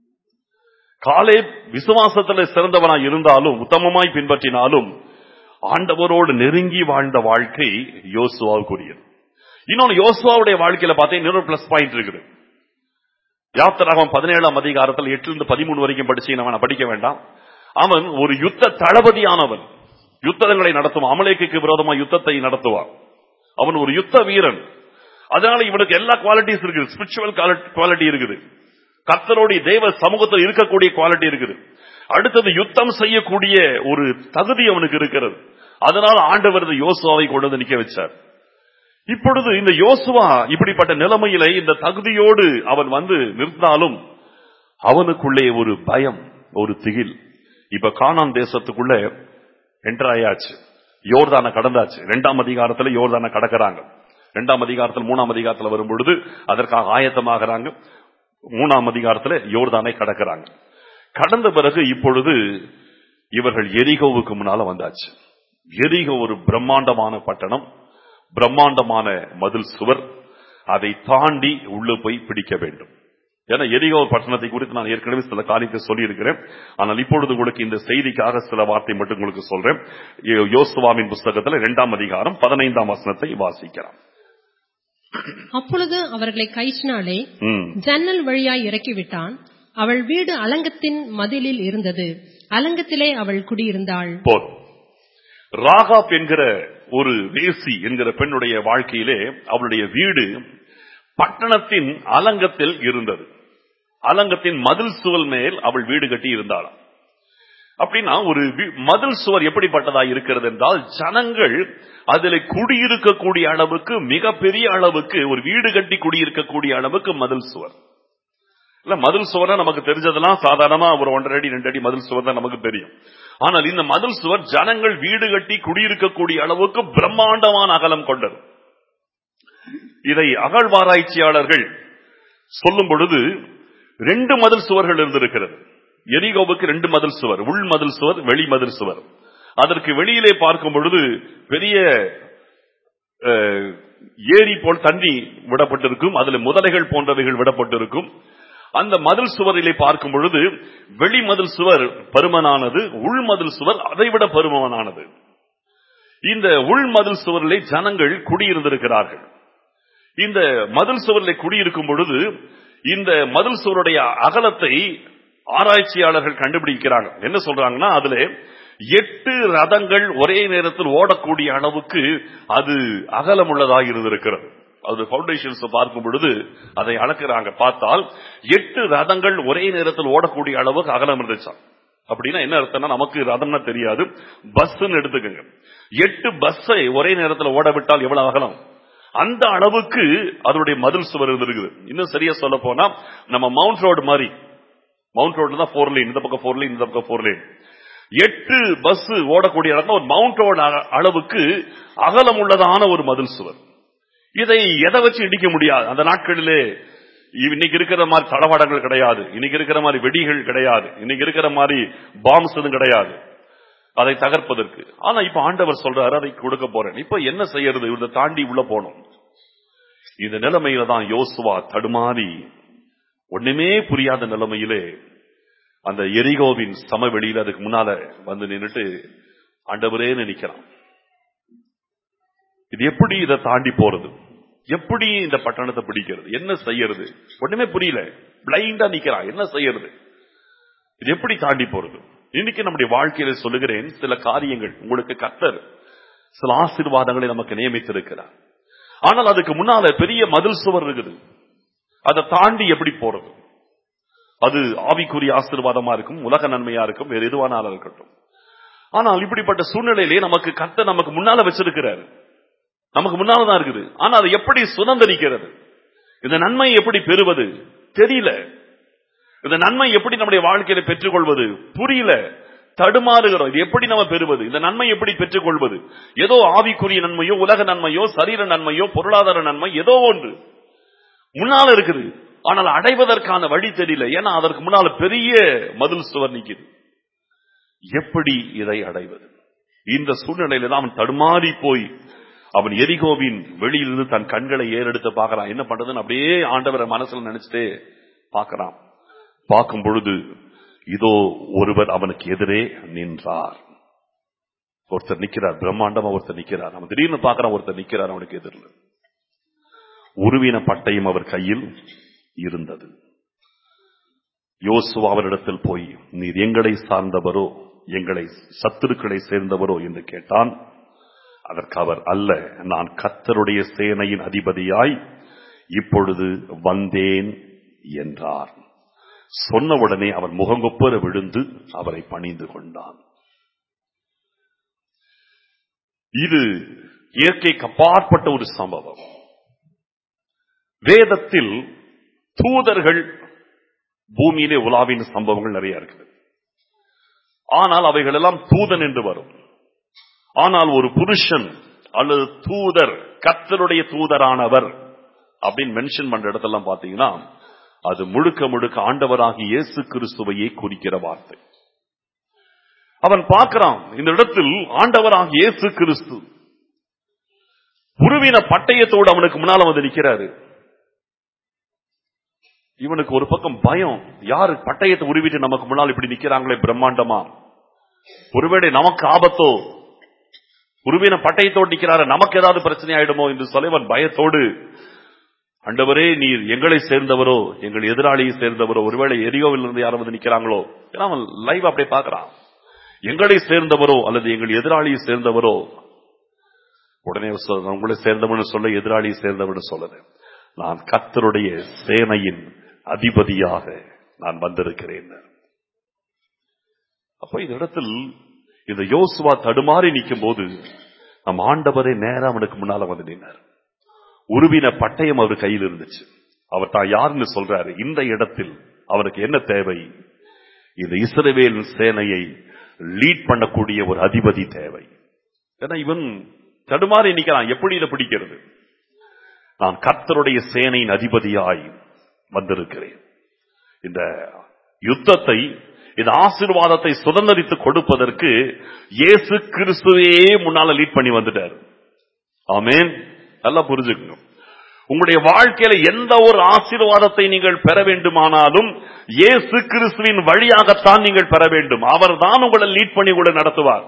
காலே விசுவாசத்துல சிறந்தவனா இருந்தாலும் உத்தமமாய் பின்பற்றினாலும் ஆண்டவரோடு நெருங்கி வாழ்ந்த வாழ்க்கை யோசுவாவுக்குரியது இன்னொன்னு யோசுவாவுடைய வாழ்க்கையில பார்த்தீங்கன்னா இன்னொரு பிளஸ் பாயிண்ட் இருக்குது யாத்திராகம் பதினேழாம் அதிகாரத்தில் எட்டுல இருந்து பதிமூணு வரைக்கும் படிச்சீங்கன்னா படிக்க வேண்டாம் அவன் ஒரு யுத்த தளபதியானவன் யுத்தங்களை நடத்துவான் அமலேக்கு விரோதமா யுத்தத்தை நடத்துவான் அவன் ஒரு யுத்த வீரன் அதனால இவனுக்கு எல்லா குவாலிட்டிஸ் இருக்குது ஸ்பிரிச்சுவல் குவாலிட்டி இருக்குது கர்த்தருடைய தேவ சமூகத்தில் இருக்கக்கூடிய குவாலிட்டி இருக்குது அடுத்தது யுத்தம் செய்யக்கூடிய ஒரு தகுதி அவனுக்கு இருக்கிறது அதனால ஆண்டவர் இந்த யோசுவாவை கொண்டு வந்து நிக்க வச்சார் இப்பொழுது இந்த யோசுவா இப்படிப்பட்ட நிலைமையில இந்த தகுதியோடு அவன் வந்து நிறுத்தினாலும் அவனுக்குள்ளே ஒரு பயம் ஒரு திகில் இப்ப கானான் தேசத்துக்குள்ள என்டர் ஆயாச்சு யோர்தான கடந்தாச்சு இரண்டாம் அதிகாரத்துல யோர்தான கடக்கிறாங்க இரண்டாம் அதிகாரத்தில் மூணாம் அதிகாரத்தில் வரும் பொழுது அதற்காக ஆயத்தமாகறாங்க மூணாம் அதிகாரத்தில் யோர்தானை கடக்கிறாங்க கடந்த பிறகு இப்பொழுது இவர்கள் எரிகோவுக்கு முன்னால வந்தாச்சு எரிகோ ஒரு பிரம்மாண்டமான பட்டணம் பிரம்மாண்டமான மதில் சுவர் அதை தாண்டி உள்ள போய் பிடிக்க வேண்டும் ஏன்னா எரிகோ பட்டணத்தை குறித்து நான் ஏற்கனவே சில காரியத்தை சொல்லியிருக்கிறேன் ஆனால் இப்பொழுது உங்களுக்கு இந்த செய்திக்காக சில வார்த்தை மட்டும் உங்களுக்கு சொல்றேன் யோ- யோசுவாவின் புஸ்தகத்தில் இரண்டாம் அதிகாரம் பதினைந்தாம் வசனத்தை வாசிக்கலாம் அப்பொழுது அவர்களை கைச்சினாலே ம். ஜன்னல் வழியாய் இறக்கிவிட்டான் அவள் வீடு அலங்கத்தின் மதிலில் இருந்தது அலங்கத்திலே அவள் குடியிருந்தாள் போதும் ராகாப் என்கிற ஒரு வேசி என்கிற பெண்ணுடைய வாழ்க்கையிலே அவளுடைய வீடு பட்டணத்தின் அலங்கத்தில் இருந்தது அலங்கத்தின் மதில் சுவல் மேல் அவள் வீடு கட்டி இருந்தாளாம் அப்படின்னா ஒரு வீ- மதில் சுவர் எப்படிப்பட்டதா இருக்கிறது என்றால் ஜனங்கள் அதில் குடியிருக்கக்கூடிய அளவுக்கு மிகப்பெரிய அளவுக்கு ஒரு வீடு கட்டி குடியிருக்கக்கூடிய அளவுக்கு மதில் சுவர் இல்ல மதில் சுவர் நமக்கு தெரிஞ்சதெல்லாம் சாதாரணமா ஒரு ஒன்றரை அடி ரெண்டு அடி மதில் சுவர் தான் நமக்கு தெரியும் ஆனால் இந்த மதில் சுவர் ஜனங்கள் வீடு கட்டி குடியிருக்கக்கூடிய அளவுக்கு பிரம்மாண்டமான அகலம் கொண்டது இதை அகழ்வாராய்ச்சியாளர்கள் சொல்லும் பொழுது ரெண்டு மதில் சுவர்கள் இருந்திருக்கிறது எரிகோவுக்கு ரெண்டு மதில் சுவர் உள் மதில் சுவர் வெளி மதில் சுவர் அதற்கு வெளியிலே பார்க்கும் பொழுது பெரிய அஹ், ஏரி போல் தண்ணி விடப்பட்டிருக்கும் அதுல முதலைகள் போன்றவைகள் விடப்பட்டிருக்கும் அந்த மதில் சுவரிலே பார்க்கும் பொழுது வெளி மதில் சுவர் பருமனானது உள் மதில் சுவர் அதைவிட பருமனானது இந்த உள் மதில் சுவரிலே ஜனங்கள் குடியிருந்திருக்கிறார்கள் இந்த மதில் சுவரிலே குடியிருக்கும் பொழுது இந்த மதில் சுவருடைய அகலத்தை ஆராய்ச்சியாளர்கள் கண்டுபிடிக்கிறாங்க என்ன சொல்றாங்கன்னா அதுல எட்டு ரதங்கள் ஒரே நேரத்தில் ஓடக்கூடிய அளவுக்கு அது அகலம் உள்ளதாக இருந்திருக்கிறது அது பவுண்டேஷன்ஸ் பார்க்கும் பொழுது அதை அளக்குறாங்க பார்த்தால் எட்டு ரதங்கள் ஒரே நேரத்தில் ஓடக்கூடிய அளவுக்கு அகலம் இருந்துச்சாம் அப்படின்னா என்ன அர்த்தம்னா நமக்கு ரதம்னா தெரியாது பஸ்ன்னு எடுத்துக்கோங்க எட்டு பஸ்ஸை ஒரே நேரத்தில் ஓட விட்டால் எவ்வளவு அகலம் அந்த அளவுக்கு அதனுடைய மதில் சுவர் இருந்திருக்குது இன்னும் சரியா சொல்ல போனா நம்ம மவுண்ட் ரோடு மாதிரி மவுண்ட் ரோடு தான் ஃபோர் லைன் இந்த பக்கம் ஃபோர் லைன் இந்த பக்கம் ஃபோர் லைன் எட்டு பஸ் ஓடக்கூடிய இடத்துல ஒரு மவுண்ட் ரோடு அ- அளவுக்கு அகலம் உள்ளதான ஒரு மதில் சுவர் இதை எதை வச்சு இடிக்க முடியாது அந்த நாட்களிலே இன்னைக்கு இருக்கிற மாதிரி தளவாடங்கள் கிடையாது இன்னைக்கு இருக்கிற மாதிரி வெடிகள் கிடையாது இன்னைக்கு இருக்கிற மாதிரி பாம்ஸ் எதுவும் கிடையாது அதை தகர்ப்பதற்கு ஆனா இப்ப ஆண்டவர் சொல்றாரு அதை கொடுக்க போறேன் இப்ப என்ன செய்யறது இவரை தாண்டி உள்ள போனோம் இந்த நிலைமையில தான் யோசுவா தடுமாறி ஒண்ணுமே புரியாத நிலைமையிலே அந்த எரிகோவின் சமவெளியில அதுக்கு முன்னால வந்து நின்னுட்டு ஆண்டவரே நினைக்கிறான் இது எப்படி இதை தாண்டி போறது எப்படி இந்த பட்டணத்தை பிடிக்கிறது என்ன செய்யறது ஒண்ணுமே புரியல பிளைண்டா நிக்கிறான் என்ன செய்யறது இது எப்படி தாண்டி போறது இன்னைக்கு நம்முடைய வாழ்க்கையில சொல்லுகிறேன் சில காரியங்கள் உங்களுக்கு கத்தர் சில ஆசீர்வாதங்களை நமக்கு நியமித்திருக்கிறார் ஆனால் அதுக்கு முன்னால பெரிய மதில் சுவர் இருக்குது அதை தாண்டி எப்படி போறது அது ஆவிக்குரிய ஆசீர்வாதமா இருக்கும் உலக நன்மையா இருக்கும் வேற எதுவானாலும் இருக்கட்டும் ஆனால் இப்படிப்பட்ட சூழ்நிலையிலே நமக்கு கத்த நமக்கு முன்னால வச்சிருக்கிறாரு நமக்கு முன்னாலதான் இருக்குது ஆனா அதை எப்படி சுதந்திரிக்கிறது இந்த நன்மை எப்படி பெறுவது தெரியல இந்த நன்மை எப்படி நம்முடைய வாழ்க்கையில பெற்றுக்கொள்வது புரியல தடுமாறுகிறோம் இது எப்படி நம்ம பெறுவது இந்த நன்மை எப்படி பெற்றுக்கொள்வது ஏதோ ஆவிக்குரிய நன்மையோ உலக நன்மையோ சரீர நன்மையோ பொருளாதார நன்மை ஏதோ ஒன்று முன்னால இருக்குது ஆனால் அடைவதற்கான வழி தெரியல ஏன்னா அதற்கு முன்னால பெரிய மதில் சுவர் நிக்குது எப்படி இதை அடைவது இந்த சூழ்நிலையில தான் அவன் தடுமாறி போய் அவன் எரிகோவின் வெளியிலிருந்து தன் கண்களை ஏறெடுத்து பார்க்கறான் என்ன பண்றதுன்னு அப்படியே ஆண்டவரை மனசுல நினைச்சிட்டே பார்க்கறான் பார்க்கும் பொழுது இதோ ஒருவர் அவனுக்கு எதிரே நின்றார் ஒருத்தர் நிக்கிறார் பிரம்மாண்டமா ஒருத்தர் நிக்கிறார் அவன் திடீர்னு பார்க்கறான் ஒருத்தர் நிக்கிறார் அவனுக்கு எதிரில் உருவின பட்டயம் அவர் கையில் இருந்தது யோசுவா அவரிடத்தில் போய் நீர் எங்களை சார்ந்தவரோ எங்களை சத்துருக்களை சேர்ந்தவரோ என்று கேட்டான் அதற்கு அவர் அல்ல நான் கத்தருடைய சேனையின் அதிபதியாய் இப்பொழுது வந்தேன் என்றார் சொன்னவுடனே அவர் முகங்கொப்பர விழுந்து அவரை பணிந்து கொண்டான் இது இயற்கைக்கு அப்பாற்பட்ட ஒரு சம்பவம் வேதத்தில் தூதர்கள் பூமியிலே உலாவின் சம்பவங்கள் நிறைய இருக்குது ஆனால் அவைகள் எல்லாம் தூதன் என்று வரும் ஆனால் ஒரு புருஷன் அல்லது தூதர் கர்த்தருடைய தூதரானவர் அப்படின்னு மென்ஷன் பண்ற இடத்தெல்லாம் பாத்தீங்கன்னா அது முழுக்க முழுக்க ஆண்டவராகி இயேசு கிறிஸ்துவையே குறிக்கிற வார்த்தை அவன் பார்க்கிறான் இந்த இடத்தில் ஆண்டவராக இயேசு கிறிஸ்து உருவின பட்டயத்தோடு அவனுக்கு முன்னால வந்து நிக்கிறாரு இவனுக்கு ஒரு பக்கம் பயம் யாரு பட்டயத்தை உருவிட்டு நமக்கு முன்னால் இப்படி நிக்கிறாங்களே பிரம்மாண்டமா ஒருவேளை நமக்கு ஆபத்தோ உருவின பட்டயத்தோடு நிக்கிறாரு நமக்கு ஏதாவது பிரச்சனை ஆயிடுமோ என்று சொல்லி அவன் பயத்தோடு அண்டவரே நீர் எங்களை சேர்ந்தவரோ எங்கள் எதிராளியை சேர்ந்தவரோ ஒருவேளை எரியோவில் இருந்து யாரும் வந்து நிக்கிறாங்களோ ஏன்னா அவன் லைவ் அப்படியே பார்க்கறான் எங்களை சேர்ந்தவரோ அல்லது எங்கள் எதிராளியை சேர்ந்தவரோ உடனே சொல்ல உங்களை சேர்ந்தவன் சொல்ல எதிராளியை சேர்ந்தவன் சொல்லல நான் கத்தருடைய சேனையின் அதிபதியாக நான் வந்திருக்கிறேன் அப்ப இந்த இடத்தில் இந்த யோசுவா தடுமாறி நிற்கும் போது நம் ஆண்டவரே நேரா அவனுக்கு முன்னால வந்து நின்றார் உருவின பட்டயம் அவர் கையில் இருந்துச்சு அவர் தான் யாருன்னு சொல்றாரு இந்த இடத்தில் அவருக்கு என்ன தேவை இந்த இஸ்ரவேல் சேனையை லீட் பண்ணக்கூடிய ஒரு அதிபதி தேவை ஏன்னா இவன் தடுமாறி நிக்கிறான் எப்படி இதை பிடிக்கிறது நான் கர்த்தருடைய சேனையின் அதிபதியாய் வந்திருக்கிறேன் இந்த யுத்தத்தை இந்த ஆசீர்வாதத்தை சுதந்திரித்து கொடுப்பதற்கு இயேசு கிறிஸ்துவே முன்னால லீட் பண்ணி வந்துட்டார் ஆமேன் நல்லா புரிஞ்சுக்கணும் உங்களுடைய வாழ்க்கையில எந்த ஒரு ஆசீர்வாதத்தை நீங்கள் பெற வேண்டுமானாலும் இயேசு கிறிஸ்துவின் வழியாகத்தான் நீங்கள் பெற வேண்டும் அவர் தான் உங்களை லீட் பண்ணி உங்களை நடத்துவார்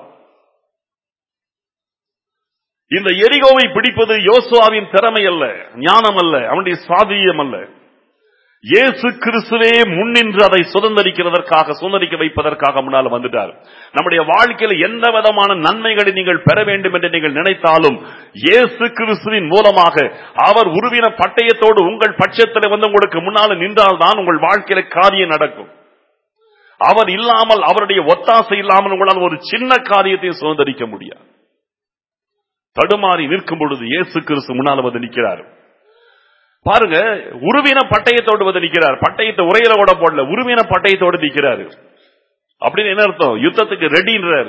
இந்த எரிகோவை பிடிப்பது யோசுவாவின் திறமை அல்ல ஞானம் அல்ல அவனுடைய சாதியம் அல்ல இயேசு கிறிஸ்துவே முன்னின்று அதை சுதந்திரிக்கிறதற்காக சுதந்திரிக்க வைப்பதற்காக முன்னால் வந்துட்டார் நம்முடைய வாழ்க்கையில் எந்த விதமான நன்மைகளை நீங்கள் பெற வேண்டும் என்று நீங்கள் நினைத்தாலும் இயேசு கிறிஸ்துவின் மூலமாக அவர் உருவின பட்டயத்தோடு உங்கள் பட்சத்தில் வந்து உங்களுக்கு முன்னால் நின்றால் தான் உங்கள் வாழ்க்கையில காரியம் நடக்கும் அவர் இல்லாமல் அவருடைய ஒத்தாசை இல்லாமல் உங்களால் ஒரு சின்ன காரியத்தையும் சுதந்திரிக்க முடியாது தடுமாறி நிற்கும் பொழுது இயேசு கிறிஸ்து முன்னால் வந்து நிற்கிறார் பாருங்க உருவின பட்டயத்தோடு வந்து நிற்கிறார் பட்டயத்தை உரையில கூட போடல உருவின பட்டயத்தோடு நிற்கிறாரு அப்படின்னு என்ன அர்த்தம் யுத்தத்துக்கு ரெடின்றாரு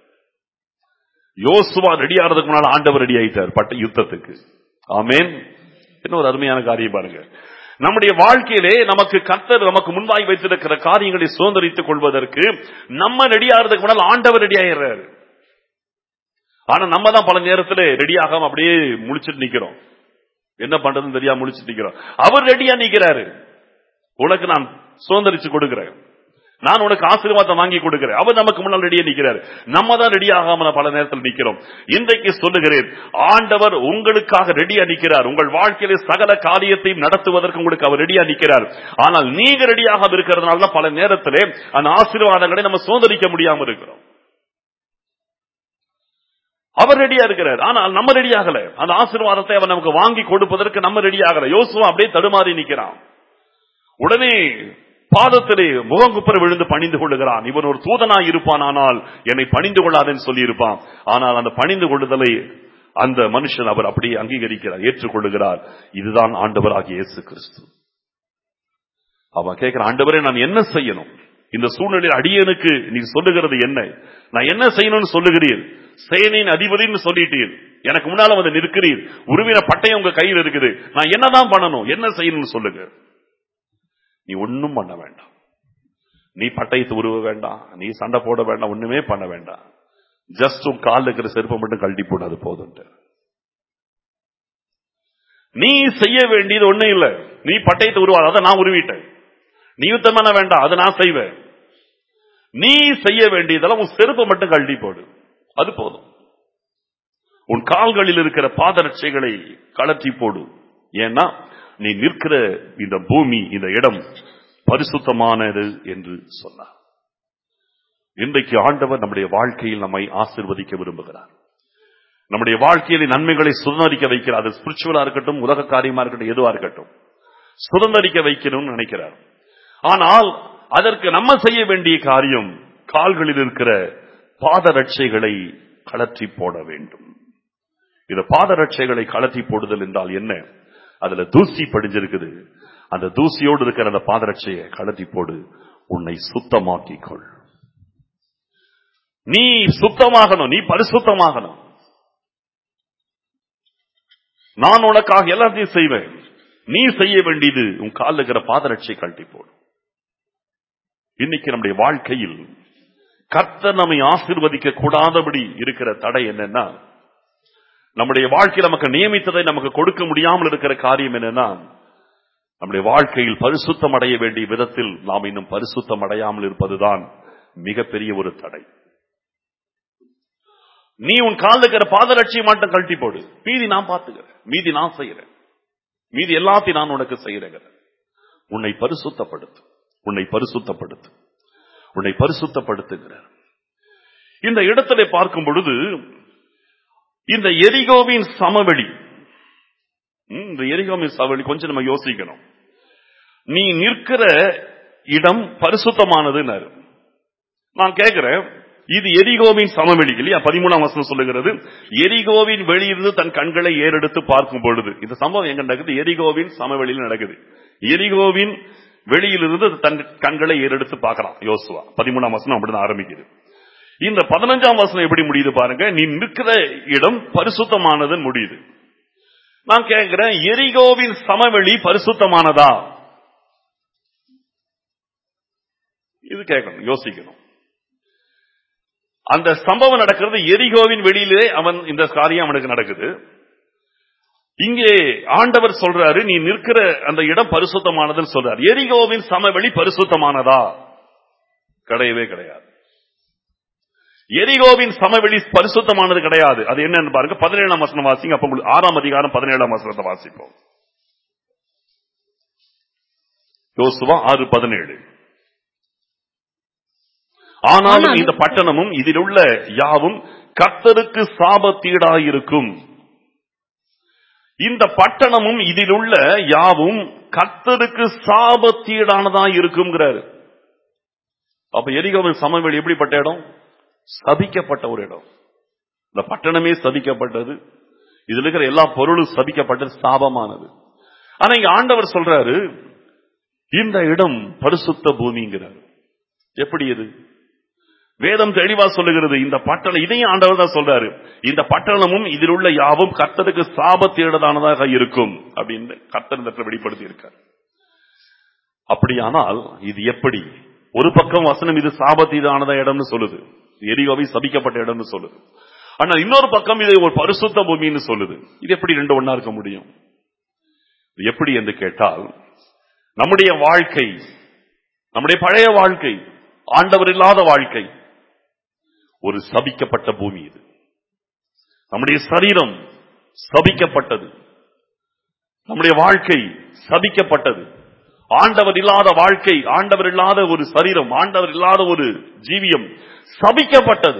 யோசுவா ரெடி ஆறதுக்கு முன்னால ஆண்டவர் ரெடி ஆயிட்டார் பட்ட யுத்தத்துக்கு ஆமேன் என்ன ஒரு அருமையான காரியம் பாருங்க நம்முடைய வாழ்க்கையிலே நமக்கு கர்த்தர் நமக்கு முன்பாய் வைத்திருக்கிற காரியங்களை சுதந்திரித்துக் கொள்வதற்கு நம்ம ரெடி ஆகிறதுக்கு முன்னால் ஆண்டவர் ரெடி ஆயிடுறாரு ஆனா நம்ம தான் பல நேரத்தில் ரெடி ஆகாம அப்படியே முழிச்சிட்டு நிக்கிறோம் என்ன பண்றதுன்னு தெரியாம முழிச்சிட்டு நிக்கிறோம் அவர் ரெடியா நிக்கிறாரு உனக்கு நான் சுதந்திரிச்சு கொடுக்கிறேன் நான் உனக்கு ஆசீர்வாதம் வாங்கி கொடுக்கிறேன் அவர் நமக்கு முன்னால் ரெடியா நிக்கிறாரு நம்ம தான் ரெடி ஆகாம பல நேரத்தில் நிக்கிறோம் இன்றைக்கு சொல்லுகிறேன் ஆண்டவர் உங்களுக்காக ரெடியா நிக்கிறார் உங்கள் வாழ்க்கையில சகல காரியத்தையும் நடத்துவதற்கு உங்களுக்கு அவர் ரெடியா நிக்கிறார் ஆனால் நீங்க ரெடியாக இருக்கிறதுனால தான் பல நேரத்திலே அந்த ஆசீர்வாதங்களை நம்ம சுதந்திரிக்க முடியாம இருக்கிறோம் அவர் ரெடியா இருக்கிறார் ஆனால் நம்ம ரெடி ஆகல அந்த ஆசீர்வாதத்தை அவர் நமக்கு வாங்கி கொடுப்பதற்கு நம்ம ரெடி ஆகல யோசுவா அப்படியே தடுமாறி நிக்கிறான் உடனே பாதத்திலே முகங்குப்புற விழுந்து பணிந்து கொள்ளுகிறான் இவன் ஒரு தூதனாய் இருப்பான் ஆனால் என்னை பணிந்து கொள்ளாதேன்னு சொல்லி இருப்பான் ஆனால் அந்த பணிந்து கொள்ளுதலை அந்த மனுஷன் அவர் அப்படியே அங்கீகரிக்கிறார் ஏற்றுக்கொள்ளுகிறார் இதுதான் ஆண்டவராகிய இயேசு கிறிஸ்து அவன் கேட்கிறான் ஆண்டவரே நான் என்ன செய்யணும் இந்த சூழ்நிலையில் அடியனுக்கு நீ சொல்லுகிறது என்ன நான் என்ன செய்யணும்னு சொல்லுகிறீர் சேனையின் அதிபதினு சொல்லிட்டீர் எனக்கு முன்னால வந்து நிற்கிறீர் உருவின பட்டயம் உங்க கையில் இருக்குது நான் என்னதான் பண்ணணும் என்ன செய்யணும்னு சொல்லுங்க நீ ஒன்னும் பண்ண வேண்டாம் நீ பட்டயத்தை உருவ வேண்டாம் நீ சண்டை போட வேண்டாம் ஒண்ணுமே பண்ண வேண்டாம் ஜஸ்ட் உன் காலில் இருக்கிற செருப்பை மட்டும் கழட்டி போடு அது போதும் நீ செய்ய வேண்டியது ஒண்ணும் இல்ல நீ பட்டயத்தை உருவாத அதை நான் உருவிட்டேன் நீ யுத்தம் பண்ண வேண்டாம் அதை நான் செய்வேன் நீ செய்ய வேண்டியதெல்லாம் உன் செருப்பை மட்டும் கழட்டி போடு அது போதும் உன் கால்களில் இருக்கிற பாதரட்சைகளை கலற்றி போடு ஏன்னா நீ நிற்கிற இந்த பூமி இந்த இடம் பரிசுத்தமானது என்று சொன்னார் இன்றைக்கு ஆண்டவர் நம்முடைய வாழ்க்கையில் நம்மை ஆசிர்வதிக்க விரும்புகிறார் நம்முடைய வாழ்க்கையில நன்மைகளை சுதந்திரிக்க வைக்கிறார் அது ஸ்பிரிச்சுவலா இருக்கட்டும் உலக காரியமா இருக்கட்டும் எதுவா இருக்கட்டும் சுதந்திரிக்க வைக்கணும்னு நினைக்கிறார் ஆனால் அதற்கு நம்ம செய்ய வேண்டிய காரியம் கால்களில் இருக்கிற பாதரட்சைகளை கலற்றி போட வேண்டும் இந்த பாதரட்சைகளை கலற்றி போடுதல் என்றால் என்ன அதுல தூசி படிஞ்சிருக்குது அந்த தூசியோடு இருக்கிற அந்த பாதரட்சையை கலட்டி போடு உன்னை சுத்தமாக்கிக் கொள் நீ சுத்தமாகணும் நீ பரிசுத்தமாகணும் நான் உனக்காக எல்லாத்தையும் செய்வேன் நீ செய்ய வேண்டியது உன் காலில் இருக்கிற பாதரட்சை கழட்டி போடு இன்னைக்கு நம்முடைய வாழ்க்கையில் கர்த்தர் நம்மை ஆசீர்வதிக்க கூடாதபடி இருக்கிற தடை என்னன்னா நம்முடைய வாழ்க்கையில் நமக்கு நியமித்ததை நமக்கு கொடுக்க முடியாமல் இருக்கிற காரியம் என்னன்னா நம்முடைய வாழ்க்கையில் பரிசுத்தம் அடைய வேண்டிய விதத்தில் நாம் இன்னும் பரிசுத்தம் அடையாமல் இருப்பதுதான் மிகப்பெரிய ஒரு தடை நீ உன் காலில் இருக்கிற பாதரட்சியை மட்டும் கழட்டி போடு மீதி நான் பார்த்துக்கிறேன் மீதி நான் செய்யறேன் மீதி எல்லாத்தையும் நான் உனக்கு செய்யறேன் உன்னை பரிசுத்தப்படுத்து உன்னை பரிசுத்தப்படுத்து உன்னை பரிசுத்தப்படுத்துகிறார் இந்த இடத்துல பார்க்கும் பொழுது இந்த எரிகோவின் சமவெளி ம், இந்த எரிகோவின் சமவெளி கொஞ்சம் நம்ம யோசிக்கணும் நீ நிற்கிற இடம் பரிசுத்தமானதுன்னாரு நான் கேட்கிறேன் இது எரிகோவின் சமவெளி இல்லையா பதிமூணாம் வசனம் சொல்லுகிறது எரிகோவின் வெளியிருந்து தன் கண்களை ஏறெடுத்து பார்க்கும் பொழுது இந்த சம்பவம் எங்க நடக்குது எரிகோவின் சமவெளியில் நடக்குது எரிகோவின் வெளியிலிருந்து தன் கண்களை ஏறெடுத்து பார்க்கலாம் யோசுவா பதிமூணாம் வசனம் அப்படிதான் ஆரம்பிக்குது இந்த பதினஞ்சாம் வசனம் எப்படி முடியுது பாருங்க நீ நிற்கிற இடம் பரிசுத்தமானதுன்னு முடியுது நான் கேட்கிறேன் எரிகோவின் சமவெளி பரிசுத்தமானதா இது கேட்கணும் யோசிக்கணும் அந்த சம்பவம் நடக்கிறது எரிகோவின் வெளியிலே அவன் இந்த காரியம் அவனுக்கு நடக்குது இங்கே ஆண்டவர் சொல்றாரு நீ நிற்கிற அந்த இடம் பரிசுத்தமானதுன்னு சொல்றாரு எரிகோவின் சமவெளி பரிசுத்தமானதா கிடையவே கிடையாது எரிகோவின் சமவெளி பரிசுத்தமானது கிடையாது அது என்னன்னு பாருங்க பதினேழாம் வசனம் வாசிங்க அப்ப உங்களுக்கு ஆறாம் அதிகாரம் பதினேழாம் வசனத்தை வாசிப்போம் யோசுவா ஆறு பதினேழு ஆனாலும் ஆனாலும் இந்த பட்டணமும் இதில் உள்ள யாவும் கர்த்தருக்கு சாபத்தீடாயிருக்கும் இந்த பட்டணமும் இதில் உள்ள யாவும் கர்த்தருக்கு சாபத்தீடானதா இருக்குங்கிறாரு அப்ப எரிகோவின் சமவெளி எப்படிப்பட்ட இடம் சபிக்கப்பட்ட ஒரு இடம் இந்த பட்டணமே சபிக்கப்பட்டது இதுல இருக்கிற எல்லா பொருளும் சபிக்கப்பட்டது சாபமானது ஆனா இங்க ஆண்டவர் சொல்றாரு இந்த இடம் பரிசுத்த பூமிங்கிறார் எப்படி இது வேதம் தெளிவா சொல்லுகிறது இந்த பட்டணம் இதையும் ஆண்டவர் தான் சொல்றாரு இந்த பட்டணமும் இதில் உள்ள யாவும் கர்த்தருக்கு சாபத்தேடதானதாக இருக்கும் அப்படின்னு கர்த்தர் இந்த இடத்துல வெளிப்படுத்தி இருக்கார் அப்படியானால் இது எப்படி ஒரு பக்கம் வசனம் இது சாபத்தீதானதா இடம்னு சொல்லுது எரியோவை சபிக்கப்பட்ட இடம்னு சொல்லுது ஆனா இன்னொரு பக்கம் இதை ஒரு பரிசுத்த பூமின்னு சொல்லுது இது எப்படி ரெண்டு ஒண்ணா இருக்க முடியும் இது எப்படி என்று கேட்டால் நம்முடைய வாழ்க்கை நம்முடைய பழைய வாழ்க்கை ஆண்டவர் இல்லாத வாழ்க்கை ஒரு சபிக்கப்பட்ட பூமி இது நம்முடைய சரீரம் சபிக்கப்பட்டது நம்முடைய வாழ்க்கை சபிக்கப்பட்டது ஆண்டவர் இல்லாத வாழ்க்கை ஆண்டவர் இல்லாத ஒரு சரீரம் ஆண்டவர் இல்லாத ஒரு ஜீவியம் சபிக்கப்பட்டது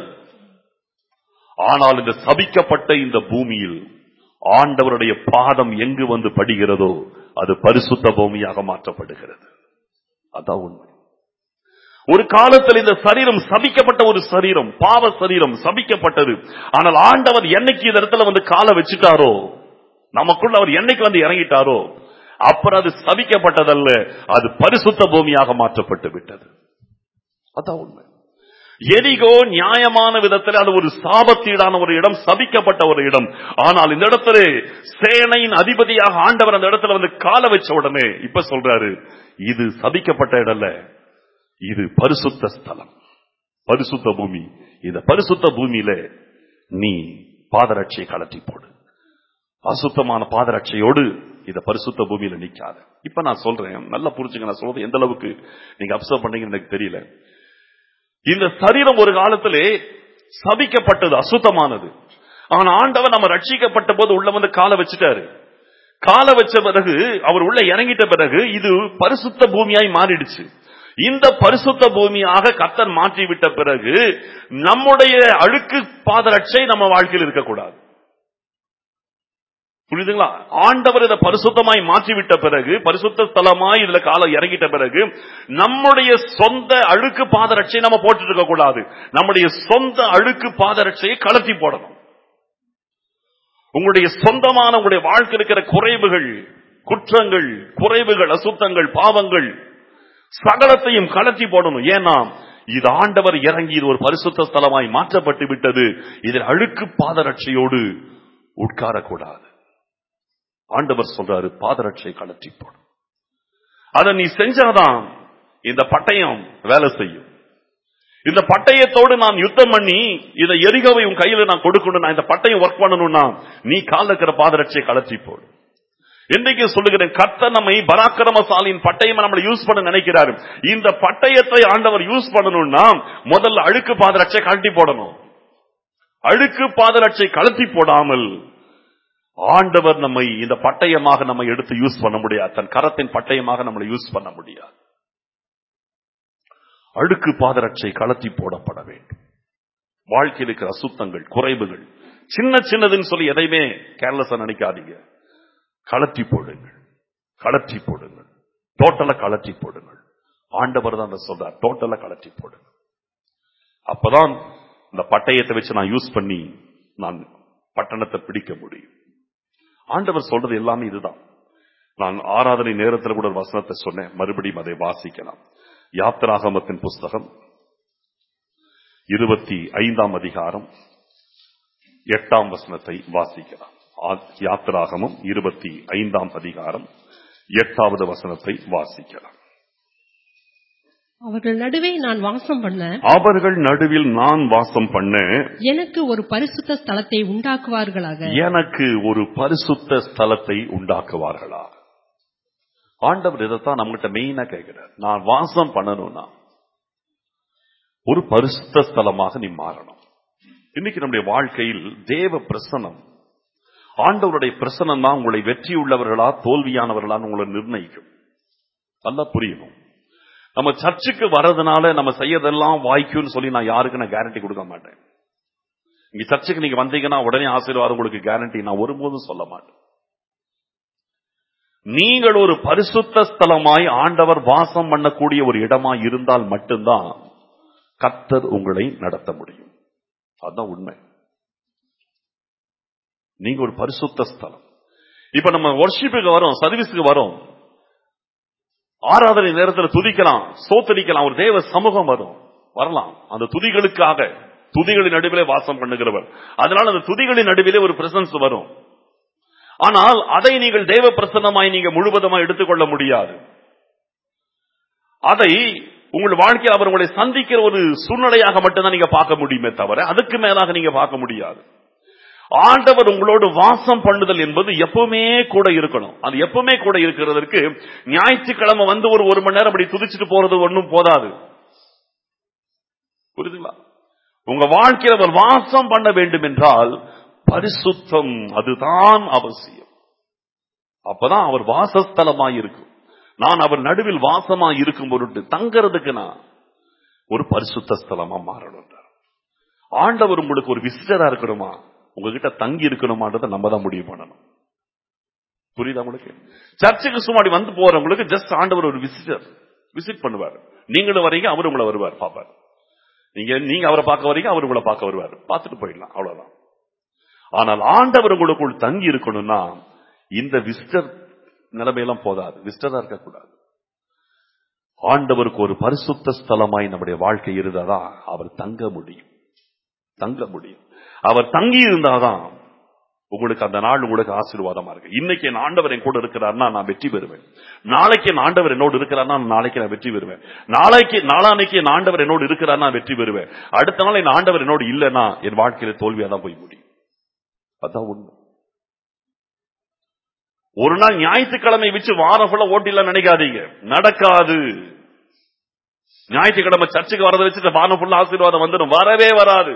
ஆனால் இந்த சபிக்கப்பட்ட இந்த பூமியில் ஆண்டவருடைய பாதம் எங்கு வந்து படுகிறதோ அது பரிசுத்த பூமியாக மாற்றப்படுகிறது அதான் உண்மை ஒரு காலத்தில் இந்த சரீரம் சபிக்கப்பட்ட ஒரு சரீரம் பாவ சரீரம் சபிக்கப்பட்டது ஆனால் ஆண்டவர் என்னைக்கு இந்த இடத்துல வந்து காலை வச்சுட்டாரோ நமக்குள்ள அவர் என்னைக்கு வந்து இறங்கிட்டாரோ அப்புறம் அது சபிக்கப்பட்டதல்ல அது பரிசுத்த பூமியாக மாற்றப்பட்டு விட்டது அதான் உண்மை எரிகோ நியாயமான விதத்தில் அது ஒரு சாபத்தீடான ஒரு இடம் சபிக்கப்பட்ட ஒரு இடம் ஆனால் இந்த இடத்துல சேனையின் அதிபதியாக ஆண்டவர் அந்த இடத்துல வந்து கால வச்ச உடனே இப்ப சொல்றாரு இது சபிக்கப்பட்ட இடம்ல இது பரிசுத்த ஸ்தலம் பரிசுத்த பூமி இந்த பரிசுத்த பூமியில நீ பாதரட்சியை கலட்டி போடு அசுத்தமான பாதரட்சையோடு இந்த பரிசுத்த பூமியில நிக்காத இப்ப நான் சொல்றேன் நல்லா புரிஞ்சுங்க நான் சொல்றது எந்த அளவுக்கு நீங்க அப்சர்வ் பண்ணீங்கன்னு எனக்கு தெரியல இந்த சரீரம் ஒரு காலத்திலே சபிக்கப்பட்டது அசுத்தமானது ஆனா ஆண்டவர் நம்ம ரட்சிக்கப்பட்ட போது உள்ள வந்து காலை வச்சுட்டாரு காலை வச்ச பிறகு அவர் உள்ள இறங்கிட்ட பிறகு இது பரிசுத்த பூமியாய் மாறிடுச்சு இந்த பரிசுத்த பூமியாக கத்தன் மாற்றி விட்ட பிறகு நம்முடைய அழுக்கு பாதரட்சை நம்ம வாழ்க்கையில் இருக்கக்கூடாது புரியுதுங்களா ஆண்டவர் இதை பரிசுத்தமாய் மாற்றிவிட்ட பிறகு பரிசுத்த ஸ்தலமாய் இதுல காலம் இறங்கிட்ட பிறகு நம்முடைய சொந்த அழுக்கு பாதரட்சை நம்ம போட்டுட்டு இருக்க கூடாது நம்முடைய சொந்த அழுக்கு பாதரட்சையை கலத்தி போடணும் உங்களுடைய சொந்தமான உங்களுடைய வாழ்க்கை இருக்கிற குறைவுகள் குற்றங்கள் குறைவுகள் அசுத்தங்கள் பாவங்கள் சகலத்தையும் கலத்தி போடணும் ஏன்னா இது ஆண்டவர் இறங்கி இது ஒரு பரிசுத்த ஸ்தலமாய் மாற்றப்பட்டு விட்டது இதில் அழுக்கு பாதரட்சையோடு உட்காரக்கூடாது ஆண்டவர் சொல்றாரு பாதரட்சை கலற்றி போடு அதை நீ செஞ்சாதான் இந்த பட்டயம் வேலை செய்யும் இந்த பட்டயத்தோடு நான் யுத்தம் பண்ணி இதை எரிகவை உன் கையில நான் கொடுக்கணும் நான் இந்த பட்டயம் ஒர்க் பண்ணணும்னா நீ கால இருக்கிற பாதரட்சியை கலற்றி போடு இன்றைக்கு சொல்லுகிறேன் கர்த்தர் நம்மை பராக்கிரமசாலியின் பட்டயம் நம்மளை யூஸ் பண்ண நினைக்கிறாரு இந்த பட்டயத்தை ஆண்டவர் யூஸ் பண்ணணும்னா முதல்ல அழுக்கு பாதரட்சை கழட்டி போடணும் அழுக்கு பாதரட்சை கழட்டி போடாமல் ஆண்டவர் நம்மை இந்த பட்டயமாக நம்ம எடுத்து யூஸ் பண்ண முடியாது தன் கரத்தின் பட்டயமாக நம்மளை யூஸ் பண்ண முடியாது அழுக்கு பாதரட்சை கலத்தி போடப்பட வேண்டும் வாழ்க்கையில் இருக்கிற அசுத்தங்கள் குறைவுகள் சின்ன சின்னதுன்னு சொல்லி எதையுமே கேர்லெஸ்ஸா நினைக்காதீங்க கலத்தி போடுங்கள் கலற்றி போடுங்கள் டோட்டலா கலற்றி போடுங்கள் ஆண்டவர் தான் அதை சொல்றார் டோட்டலா கலற்றி போடுங்க அப்பதான் இந்த பட்டயத்தை வச்சு நான் யூஸ் பண்ணி நான் பட்டணத்தை பிடிக்க முடியும் ஆண்டவர் சொல்றது எல்லாமே இதுதான் நான் ஆராதனை நேரத்தில் கூட ஒரு வசனத்தை சொன்னேன் மறுபடியும் அதை வாசிக்கலாம் யாத்திராகமத்தின் புஸ்தகம் இருபத்தி ஐந்தாம் அதிகாரம் எட்டாம் வசனத்தை வாசிக்கலாம் ஆ- யாத்திராகமம் இருபத்தி ஐந்தாம் அதிகாரம் எட்டாவது வசனத்தை வாசிக்கலாம் அவர்கள் நடுவே நான் வாசம் பண்ண அவர்கள் நடுவில் நான் வாசம் பண்ண எனக்கு ஒரு பரிசுத்த ஸ்தலத்தை உண்டாக்குவார்களாக எனக்கு ஒரு பரிசுத்த ஸ்தலத்தை உண்டாக்குவார்களா ஆண்டவர் இதைத்தான் நம்மகிட்ட மெயினா கேட்கிறார் நான் வாசம் பண்ணணும்னா ஒரு பரிசுத்த ஸ்தலமாக நீ மாறணும் இன்னைக்கு நம்முடைய வாழ்க்கையில் தேவ பிரசனம் ஆண்டவருடைய பிரசனம் தான் உங்களை வெற்றி உள்ளவர்களா தோல்வியானவர்களான்னு உங்களை நிர்ணயிக்கும் நல்லா புரியணும் நம்ம சர்ச்சுக்கு வர்றதுனால நம்ம செய்யறதெல்லாம் வாய்க்கும்னு சொல்லி நான் யாருக்கு நான் கேரண்டி கொடுக்க மாட்டேன் இங்க சர்ச்சுக்கு நீங்க வந்தீங்கன்னா உடனே ஆசீர்வாதம் உங்களுக்கு கேரண்டி நான் ஒருபோதும் சொல்ல மாட்டேன் நீங்கள் ஒரு பரிசுத்த ஸ்தலமாய் ஆண்டவர் வாசம் பண்ணக்கூடிய ஒரு இடமாய் இருந்தால் மட்டும்தான் கர்த்தர் உங்களை நடத்த முடியும் அதுதான் உண்மை நீங்க ஒரு பரிசுத்த ஸ்தலம் இப்ப நம்ம ஒர்ஷிப்புக்கு வரோம் சர்வீஸுக்கு வரோம் ஆராதனை நேரத்தில் துதிக்கலாம் சோத்தரிக்கலாம் ஒரு தேவ சமூகம் வரும் வரலாம் அந்த துதிகளுக்காக துதிகளின் நடுவிலே வாசம் பண்ணுகிறவர் அதனால அந்த துதிகளின் நடுவிலே ஒரு பிரசன்ஸ் வரும் ஆனால் அதை நீங்கள் தேவ பிரசன்னமாய் நீங்க முழுவதுமாய் எடுத்துக்கொள்ள முடியாது அதை உங்கள் வாழ்க்கையில் அவர் உங்களை சந்திக்கிற ஒரு சூழ்நிலையாக மட்டும்தான் நீங்க பார்க்க முடியுமே தவிர அதுக்கு மேலாக நீங்க பார்க்க முடியாது ஆண்டவர் உங்களோடு வாசம் பண்ணுதல் என்பது எப்பவுமே கூட இருக்கணும் அது எப்பவுமே கூட இருக்கிறதற்கு ஞாயிற்றுக்கிழமை வந்து ஒரு ஒரு மணி நேரம் அப்படி துதிச்சுட்டு போறது ஒன்றும் போதாது புரியுதுங்களா உங்க வாழ்க்கையில் அவர் வாசம் பண்ண வேண்டும் என்றால் பரிசுத்தம் அதுதான் அவசியம் அப்பதான் அவர் வாசஸ்தலமாய் இருக்கும் நான் அவர் நடுவில் வாசமாய் இருக்கும் பொருட்டு தங்கறதுக்கு நான் ஒரு பரிசுத்த ஸ்தலமா மாறணும் ஆண்டவர் உங்களுக்கு ஒரு விசிட்டரா இருக்கணுமா உங்ககிட்ட தங்கி இருக்கணுமான்றதை நம்ம தான் முடிவு பண்ணணும் புரியுதா உங்களுக்கு சர்ச்சுக்கு சும்மாடி வந்து போறவங்களுக்கு ஜஸ்ட் ஆண்டவர் ஒரு விசிட்டர் விசிட் பண்ணுவார் நீங்களும் வரீங்க அவர் உங்களை வருவார் பாப்பார் நீங்க நீங்க அவரை பார்க்க வரீங்க அவர் உங்களை பார்க்க வருவார் பார்த்துட்டு போயிடலாம் அவ்வளவுதான் ஆனால் ஆண்டவர் உங்களுக்குள் தங்கி இருக்கணும்னா இந்த விசிட்டர் நிலைமையெல்லாம் போதாது விசிட்டரா இருக்கக்கூடாது ஆண்டவருக்கு ஒரு பரிசுத்த ஸ்தலமாய் நம்முடைய வாழ்க்கை இருந்தாதான் அவர் தங்க முடியும் தங்க முடியும் அவர் தங்கி இருந்தாதான் உங்களுக்கு அந்த நாள் உங்களுக்கு ஆசீர்வாதமா இருக்கு இன்னைக்கு என் ஆண்டவர் என் கூட இருக்கிறார்னா நான் வெற்றி பெறுவேன் நாளைக்கு என் ஆண்டவர் என்னோடு இருக்கிறார்னா நாளைக்கு நான் வெற்றி பெறுவேன் நாளைக்கு நாளானைக்கு என் ஆண்டவர் என்னோடு இருக்கிறார்னா நான் வெற்றி பெறுவேன் அடுத்த நாள் என் ஆண்டவர் என்னோடு இல்லைன்னா என் வாழ்க்கையில தோல்வியா தான் போய் முடியும் அதான் உண்மை ஒரு நாள் ஞாயிற்றுக்கிழமை வச்சு வாரம் ஃபுல்லா ஓட்டில நினைக்காதீங்க நடக்காது ஞாயிற்றுக்கிழமை சர்ச்சுக்கு வரதை வச்சுட்டு வாரம் ஃபுல்லா ஆசீர்வாதம் வந்துடும் வரவே வராது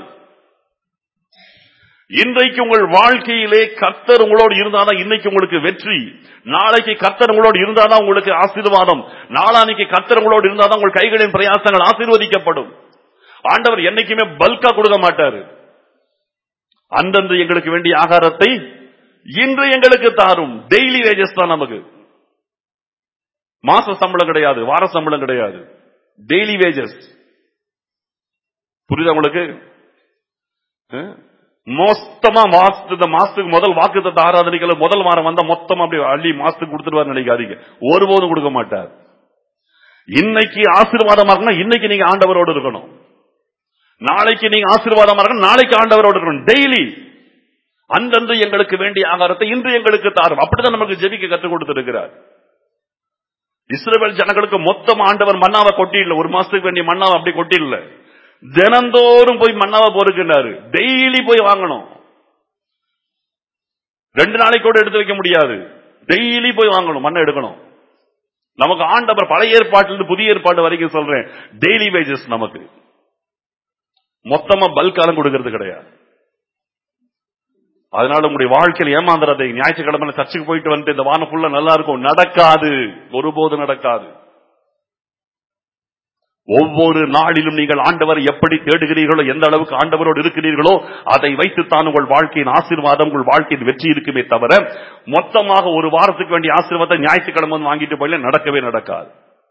இன்றைக்கு உங்கள் வாழ்க்கையிலே கர்த்தர் உங்களோடு இருந்தாதான் இன்னைக்கு உங்களுக்கு வெற்றி நாளைக்கு கர்த்தர் உங்களோடு இருந்தாதான் உங்களுக்கு ஆசீர்வாதம் நாளானைக்கு கர்த்தர் உங்களோடு இருந்தாதான் உங்கள் கைகளின் பிரயாசங்கள் ஆசீர்வதிக்கப்படும் ஆண்டவர் என்னைக்குமே பல்கா கொடுக்க மாட்டாரு அன்றன்று எங்களுக்கு வேண்டிய ஆகாரத்தை இன்று எங்களுக்கு தாரும் டெய்லி வேஜஸ் தான் நமக்கு மாச சம்பளம் கிடையாது வார சம்பளம் கிடையாது டெய்லி வேஜஸ் புரியுதா உங்களுக்கு அஹ்? மொத்தமா மாசத்து இந்த மாசத்துக்கு முதல் வாக்கு ஆராதனைகள் முதல் வாரம் வந்தா மொத்தமா அப்படி அள்ளி மாசத்துக்கு கொடுத்துருவாரு நினைக்காதீங்க ஒருபோதும் கொடுக்க மாட்டார் இன்னைக்கு ஆசீர்வாதமா இருக்கணும் இன்னைக்கு நீங்க ஆண்டவரோடு இருக்கணும் நாளைக்கு நீங்க ஆசீர்வாதமா இருக்கணும் நாளைக்கு ஆண்டவரோடு இருக்கணும் டெய்லி அந்தந்து எங்களுக்கு வேண்டிய ஆகாரத்தை இன்று எங்களுக்கு தாரும் அப்படிதான் நமக்கு ஜெபிக்க கற்றுக் கொடுத்திருக்கிறார் இஸ்ரவேல் ஜனங்களுக்கு மொத்தம் ஆண்டவர் மன்னாவை கொட்டிடல ஒரு மாசத்துக்கு வேண்டிய மன்னாவை அப்படி கொட்டிடல தினந்தோறும் போய் மன்னாவை பொறுக்கின்றாரு டெய்லி போய் வாங்கணும் ரெண்டு நாளைக்கு கூட எடுத்து வைக்க முடியாது டெய்லி போய் வாங்கணும் மண்ணை எடுக்கணும் நமக்கு ஆண்டவர் பழைய ஏற்பாட்டிலிருந்து புதிய ஏற்பாடு வரைக்கும் சொல்றேன் டெய்லி வேஜஸ் நமக்கு மொத்தமா பல்காலம் கொடுக்கறது கிடையாது அதனால உங்களுடைய வாழ்க்கையில் ஏமாந்துறதை ஞாயிற்றுக்கிழமை சர்ச்சுக்கு போயிட்டு வந்துட்டு இந்த வானம் ஃபுல்லா நல்லா இருக்கும் நடக்காது ஒருபோது நடக்காது ஒவ்வொரு நாளிலும் நீங்கள் ஆண்டவர் எப்படி தேடுகிறீர்களோ எந்த அளவுக்கு ஆண்டவரோடு இருக்கிறீர்களோ அதை வைத்துத்தான் உங்கள் வாழ்க்கையின் ஆசீர்வாதம் உங்கள் வாழ்க்கையின் வெற்றி இருக்குமே தவிர மொத்தமாக ஒரு வாரத்துக்கு வேண்டிய ஆசீர்வாதம் ஞாயிற்றுக்கிழமை வந்து வாங்கிட்டு போயில நடக்கவே நடக்காது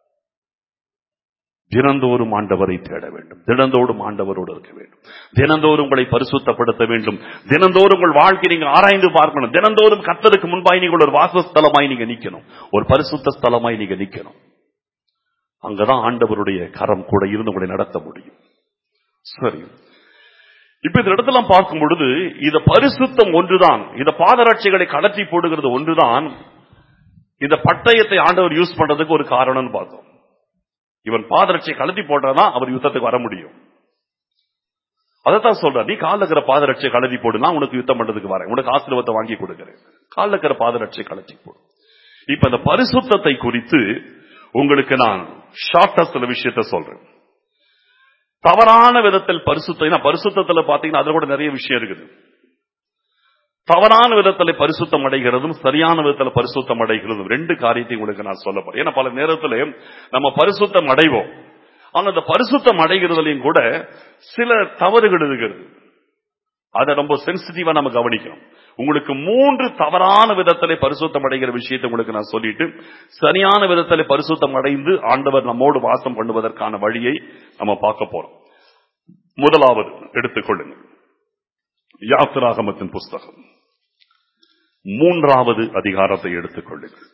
தினந்தோறும் ஆண்டவரை தேட வேண்டும் தினந்தோறும் ஆண்டவரோடு இருக்க வேண்டும் தினந்தோறும் உங்களை பரிசுத்தப்படுத்த வேண்டும் தினந்தோறும் உங்கள் வாழ்க்கை நீங்க ஆராய்ந்து பார்க்கணும் தினந்தோறும் கத்தருக்கு முன்பாய் நீங்கள் ஒரு வாசஸ்தலமாய் நீங்க நிக்கணும் ஒரு பரிசுத்த ஸ்தலமாய் நீங்க நிக்கணும் அங்கதான் ஆண்டவருடைய கரம் கூட இருந்து உங்களை நடத்த முடியும் சரி இப்ப இந்த இடத்துல பார்க்கும் பொழுது இந்த பரிசுத்தம் ஒன்றுதான் இந்த பாதரட்சிகளை கலற்றி போடுகிறது ஒன்றுதான் இந்த பட்டயத்தை ஆண்டவர் யூஸ் பண்றதுக்கு ஒரு காரணம்னு பார்த்தோம் இவன் பாதரட்சியை கலத்தி போட்டாதான் அவர் யுத்தத்துக்கு வர முடியும் அதைத்தான் சொல்ற நீ காலில் இருக்கிற பாதரட்சியை கலத்தி போடு நான் உனக்கு யுத்தம் பண்றதுக்கு வரேன் உனக்கு ஆசீர்வாதத்தை வாங்கி கொடுக்கிறேன் காலில் இருக்கிற பாதரட்சியை கலத்தி போடு இப்ப இந்த பரிசுத்தத்தை குறித்து உங்களுக்கு நான் ஷார்ட்டா சில விஷயத்த சொல்றேன் தவறான விதத்தில் பரிசுத்த ஏன்னா பரிசுத்தத்துல பாத்தீங்கன்னா அதுல கூட நிறைய விஷயம் இருக்குது தவறான விதத்தில் பரிசுத்தம் அடைகிறதும் சரியான விதத்தில் பரிசுத்தம் அடைகிறதும் ரெண்டு காரியத்தை உங்களுக்கு நான் சொல்ல போறேன் ஏன்னா பல நேரத்தில் நம்ம பரிசுத்தம் அடைவோம் ஆனா அந்த பரிசுத்தம் அடைகிறதுலையும் கூட சில தவறுகள் இருக்கிறது அதை ரொம்ப சென்சிட்டிவா நம்ம கவனிக்கணும் உங்களுக்கு மூன்று தவறான விதத்திலே பரிசுத்தம் அடைகிற விஷயத்தை உங்களுக்கு நான் சொல்லிட்டு சரியான விதத்திலே பரிசுத்தம் அடைந்து ஆண்டவர் நம்மோடு வாசம் பண்ணுவதற்கான வழியை நம்ம பார்க்க போறோம் முதலாவது எடுத்துக்கொள்ளுங்கள் யாத்திராகமத்தின் புஸ்தகம் மூன்றாவது அதிகாரத்தை எடுத்துக்கொள்ளுங்கள்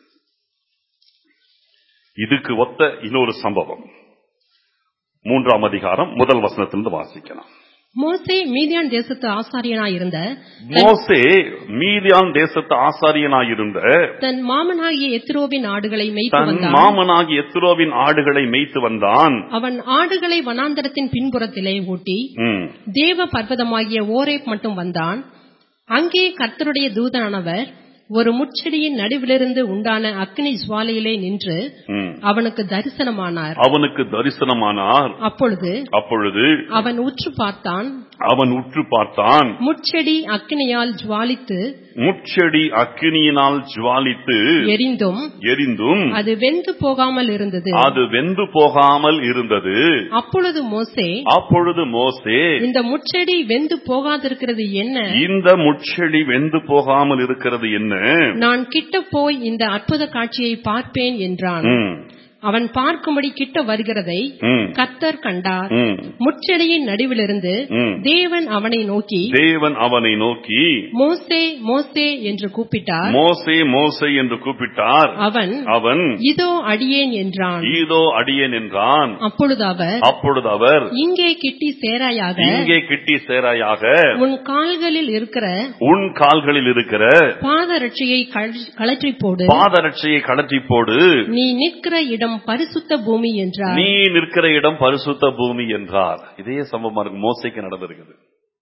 இதுக்கு ஒத்த இன்னொரு சம்பவம் மூன்றாம் அதிகாரம் முதல் வசனத்திலிருந்து வாசிக்கலாம் மோசே மீதியான் தேசத்து ஆசாரியனாயிருந்த மோசே மீதியான் தேசத்து ஆசாரியனாயிருந்த தன் மாமனாகிய எத்திரோவின் ஆடுகளை மேய்த்து தன் வந்தான் மாமனாகி எத்ரோவின் ஆடுகளை மேய்த்து வந்தான் அவன் ஆடுகளை வனாந்தரத்தின் பின்புறத்திலே ஓட்டி ம், தேவ பர்வதமாகிய ஓரேப் மட்டும் வந்தான் அங்கே கர்த்தருடைய தூதனானவர் ஒரு முட்செடியின் நடுவிலிருந்து உண்டான அக்னி ஜுவாலையிலே நின்று ம். அவனுக்கு தரிசனமானார் அவனுக்கு தரிசனமானார் அப்பொழுது அப்பொழுது அவன் உற்று பார்த்தான் அவன் உற்று பார்த்தான் முட்செடி அக்னியால் ஜுவாலித்து முட்செடி அக்கினியினால் ஜுவாலித்து எரிந்தும் எரிந்தும் அது வெந்து போகாமல் இருந்தது அது வெந்து போகாமல் இருந்தது அப்பொழுது மோசே அப்பொழுது மோசே இந்த முட்செடி வெந்து போகாதிருக்கிறது என்ன இந்த முட்செடி வெந்து போகாமல் இருக்கிறது என்ன நான் கிட்ட போய் இந்த அற்புத காட்சியை பார்ப்பேன் என்றான் ம், அவன் பார்க்கும்படி கிட்ட வருகிறதை ம், கத்தர் கண்டார் ம், முட்செடியின் நடுவிலிருந்து ம். தேவன் அவனை நோக்கி தேவன் அவனை நோக்கி மோசே மோசே என்று கூப்பிட்டார் மோசே மோசே என்று கூப்பிட்டார் அவன் அவன் இதோ அடியேன் என்றான் ஈதோ அடியேன் என்றான் அப்பொழுது அவர் அப்பொழுது அவர் இங்கே கிட்டி சேராயாக இங்கே கிட்டி சேராயாக உன் கால்களில் இருக்கிற உன் கால்களில் இருக்கிற பாதரட்சியை கழற்றி போடு பாதரட்சையை கலற்றி போடு நீ நிற்கிற இடம் பரிசுத்த பூமி என்றார் நீ நிற்கிற இடம் பரிசுத்த பூமி என்றார் இதே சம்பவமா இருக்கு மோசைக்கு நடந்திருக்குது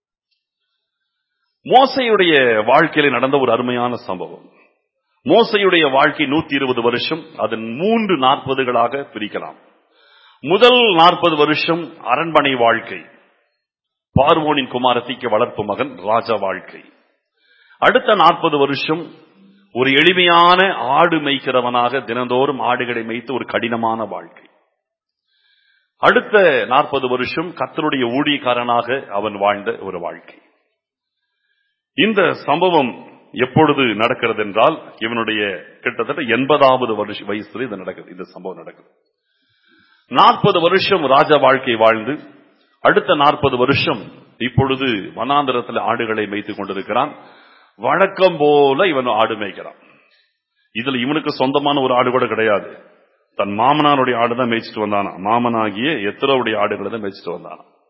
மோசையுடைய வாழ்க்கையில நடந்த ஒரு அருமையான சம்பவம் மோசையுடைய வாழ்க்கை நூத்தி இருபது வருஷம் அதன் மூன்று நாற்பதுகளாக பிரிக்கலாம் முதல் நாற்பது வருஷம் அரண்மனை வாழ்க்கை பார்வோனின் குமாரத்திக்கு வளர்ப்பு மகன் ராஜா வாழ்க்கை அடுத்த நாற்பது வருஷம் ஒரு எளிமையான ஆடு மேய்க்கிறவனாக தினந்தோறும் ஆடுகளை மேய்த்து ஒரு கடினமான வாழ்க்கை அடுத்த நாற்பது வருஷம் கத்தருடைய ஊழியக்காரனாக அவன் வாழ்ந்த ஒரு வாழ்க்கை இந்த சம்பவம் எப்பொழுது நடக்கிறது என்றால் இவனுடைய கிட்டத்தட்ட எண்பதாவது வருஷ வயசுல இது நடக்குது இந்த சம்பவம் நடக்குது நாற்பது வருஷம் ராஜா வாழ்க்கை வாழ்ந்து அடுத்த நாற்பது வருஷம் இப்பொழுது வனாந்தரத்தில் ஆடுகளை மேய்த்துக் கொண்டிருக்கிறான் வழக்கம் போல இவன் ஆடு மேய்க்கிறான் இதுல இவனுக்கு சொந்தமான ஒரு ஆடு கூட கிடையாது தன் மாமனாருடைய ஆடு தான் மேய்ச்சிட்டு வந்தானா மாமனாகிய எத்திரோவுடைய ஆடுகளை தான் மேய்ச்சிட்டு வந்தானா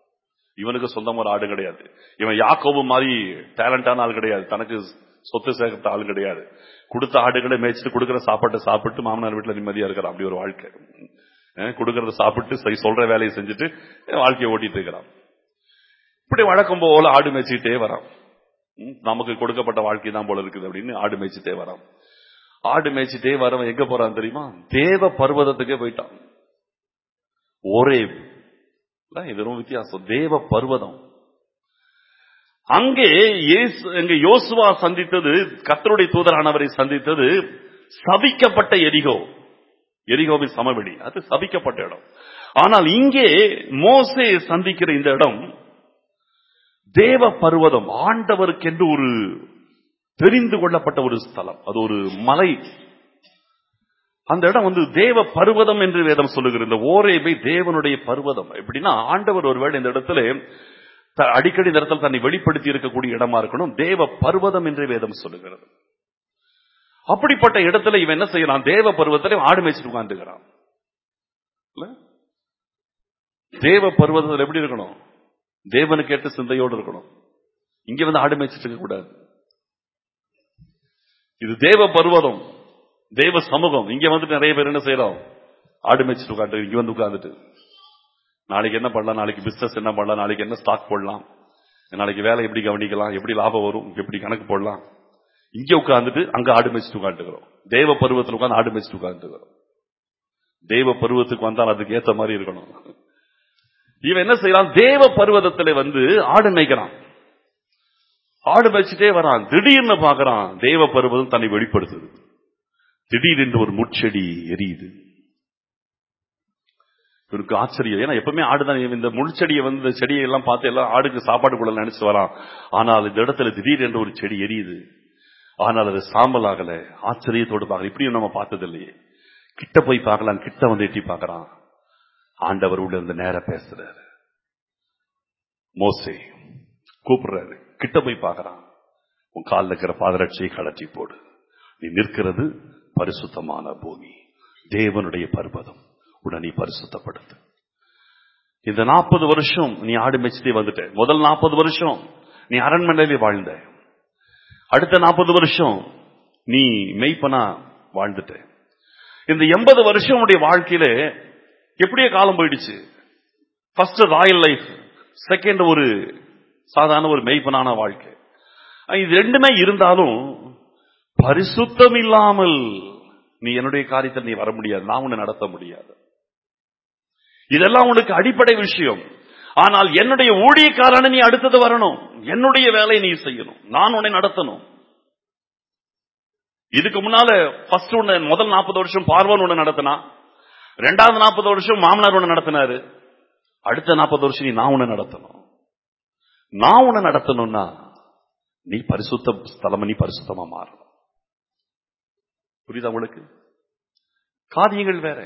இவனுக்கு சொந்தமா ஒரு ஆடு கிடையாது இவன் யாக்கோபு மாதிரி டேலண்டான ஆள் கிடையாது தனக்கு சொத்து சேர்த்த ஆள் கிடையாது கொடுத்த ஆடுகளை மேய்ச்சிட்டு கொடுக்கிற சாப்பாட்டை சாப்பிட்டு மாமனார் வீட்டுல நிம்மதியா இருக்கிறான் அப்படி ஒரு வாழ்க்கை அஹ் கொடுக்கறத சாப்பிட்டு செய்- சொல்ற வேலையை செஞ்சுட்டு வாழ்க்கையை ஓட்டிட்டு இருக்கிறான் இப்படி வழக்கம் போல ஆடு மேய்ச்சிட்டே வரான் ம், நமக்கு கொடுக்கப்பட்ட வாழ்க்கை தான் போல இருக்குது அப்படின்னு ஆடு மேய்ச்சிட்டே வரான் ஆடு மேய்ச்சிட்டே வரவன் எங்க போறான் தெரியுமா தேவ பர்வதத்துக்கே போயிட்டான் ஒரே இது ரொம்ப வித்தியாசம் தேவ பர்வதம் அங்கே இயேசு அங்கே யோசுவா சந்தித்தது கர்த்தருடைய தூதரானவரை சந்தித்தது சபிக்கப்பட்ட எரிகோ எரிகோவின் சமவெளி அது சபிக்கப்பட்ட இடம் ஆனால் இங்கே மோசே சந்திக்கிற இந்த இடம் தேவ பர்வதம் ஆண்டவருக்கென்று ஒரு தெரிந்து கொள்ளப்பட்ட ஒரு ஸ்தலம் அது ஒரு மலை அந்த இடம் வந்து தேவ பர்வதம் என்று வேதம் சொல்லுகிறது இந்த ஓரேபை தேவனுடைய பர்வதம் எப்படின்னா ஆண்டவர் ஒருவேளை இந்த இடத்துல த- அடிக்கடி இந்த இடத்துல தன்னை வெளிப்படுத்தி இருக்கக்கூடிய இடமா இருக்கணும் தேவ பர்வதம் என்று வேதம் சொல்லுகிறது அப்படிப்பட்ட இடத்துல இவன் என்ன செய்யறான் தேவ பர்வத்திலே ஆடு மேய்ச்சிட்டு உட்கார்ந்துக்கிறான் இல்ல? தேவ பர்வதத்தில் எப்படி இருக்கணும் தேவனுக்கு ஏற்ற சிந்தையோடு இருக்கணும் இங்க வந்து ஆடு மேய்ச்சிட்டு இருக்க கூடாது இது தேவ பர்வதம் தேவ சமூகம் இங்க வந்துட்டு நிறைய பேர் என்ன செய்யறோம் ஆடு மேய்ச்சிட்டு உட்காந்து இங்க வந்து உட்கார்ந்துட்டு நாளைக்கு என்ன பண்ணலாம் நாளைக்கு பிசினஸ் என்ன பண்ணலாம் நாளைக்கு என்ன ஸ்டாக் போடலாம் நாளைக்கு வேலை எப்படி கவனிக்கலாம் எப்படி லாபம் வரும் எப்படி கணக்கு போடலாம் இங்க உட்கார்ந்துட்டு அங்க ஆடு மேய்ச்சிட்டு உட்காந்துக்கிறோம் தேவ பருவத்தில் உட்கார்ந்து ஆடு மேய்ச்சிட்டு உட்காந்துக்கிறோம் தேவ பருவத்துக்கு வந்தால் அதுக்கு ஏத்த மாதிரி இருக்கணும் இவன் என்ன செய்யறான் தேவ பருவதத்துல வந்து ஆடு மேய்க்கிறான் ஆடு மேய்ச்சிட்டே வரான் திடீர்னு பார்க்கறான் தேவ பருவதம் தன்னை வெளிப்படுத்துது திடீரென்று ஒரு முட்செடி எரியுது இவருக்கு ஆச்சரியம் ஏன்னா எப்பவுமே ஆடுதான் இந்த முள்செடியை வந்து இந்த செடியை எல்லாம் பார்த்து எல்லாம் ஆடுக்கு சாப்பாடு கூட நினைச்சு வரான் ஆனால் இந்த இடத்துல திடீரென்று ஒரு செடி எரியுது ஆனால் அது சாம்பல் ஆகல ஆச்சரியத்தோடு பார்க்கல இப்படியும் நம்ம பார்த்தது இல்லையே கிட்ட போய் பார்க்கலாம் கிட்ட வந்து எட்டி பார்க்கறான் ஆண்டவர் உள்ள இருந்து நேர பேசுறாரு மோசே கூப்பிடுறாரு கிட்ட போய் பார்க்கறான் உன் காலில் இருக்கிற பாதரட்சியை கலட்டி போடு நீ நிற்கிறது பரிசுத்தமான பூமி தேவனுடைய பர்வதம் உடனே பரிசுத்தப்படுத்து இந்த நாற்பது வருஷம் நீ ஆடு மேய்ச்சிட்டே வந்துட்ட முதல் நாற்பது வருஷம் நீ அரண்மனையிலே வாழ்ந்த அடுத்த நாற்பது வருஷம் நீ மெய்ப்பனா வாழ்ந்துட்ட இந்த எண்பது வருஷம் உடைய வாழ்க்கையில எப்படியே காலம் போயிடுச்சு ஃபர்ஸ்ட் ராயல் லைஃப் செகண்ட் ஒரு சாதாரண ஒரு மெய்ப்பனான வாழ்க்கை இது ரெண்டுமே இருந்தாலும் பரிசுத்தம் இல்லாமல் நீ என்னுடைய காரியத்தில் நீ வர முடியாது நான் உன்னை நடத்த முடியாது இதெல்லாம் உனக்கு அடிப்படை விஷயம் ஆனால் என்னுடைய ஊழியக்காரன நீ அடுத்தது வரணும் என்னுடைய வேலையை நீ செய்யணும் நான் உன்னை நடத்தணும் இதுக்கு முன்னால ஃபர்ஸ்ட் உன்னை முதல் நாற்பது வருஷம் பார்வன் உன்னை நடத்தினா ரெண்டாவது நாற்பது வருஷம் மாமனார் உன்னை நடத்தினாரு அடுத்த நாற்பது வருஷம் நீ நான் உன்னை நடத்தணும் நான் உன்னை நடத்தணும்னா நீ பரிசுத்த ஸ்தலம் நீ பரிசுத்தமா மாறணும் புரியுதா உங்களுக்கு காரியங்கள் வேற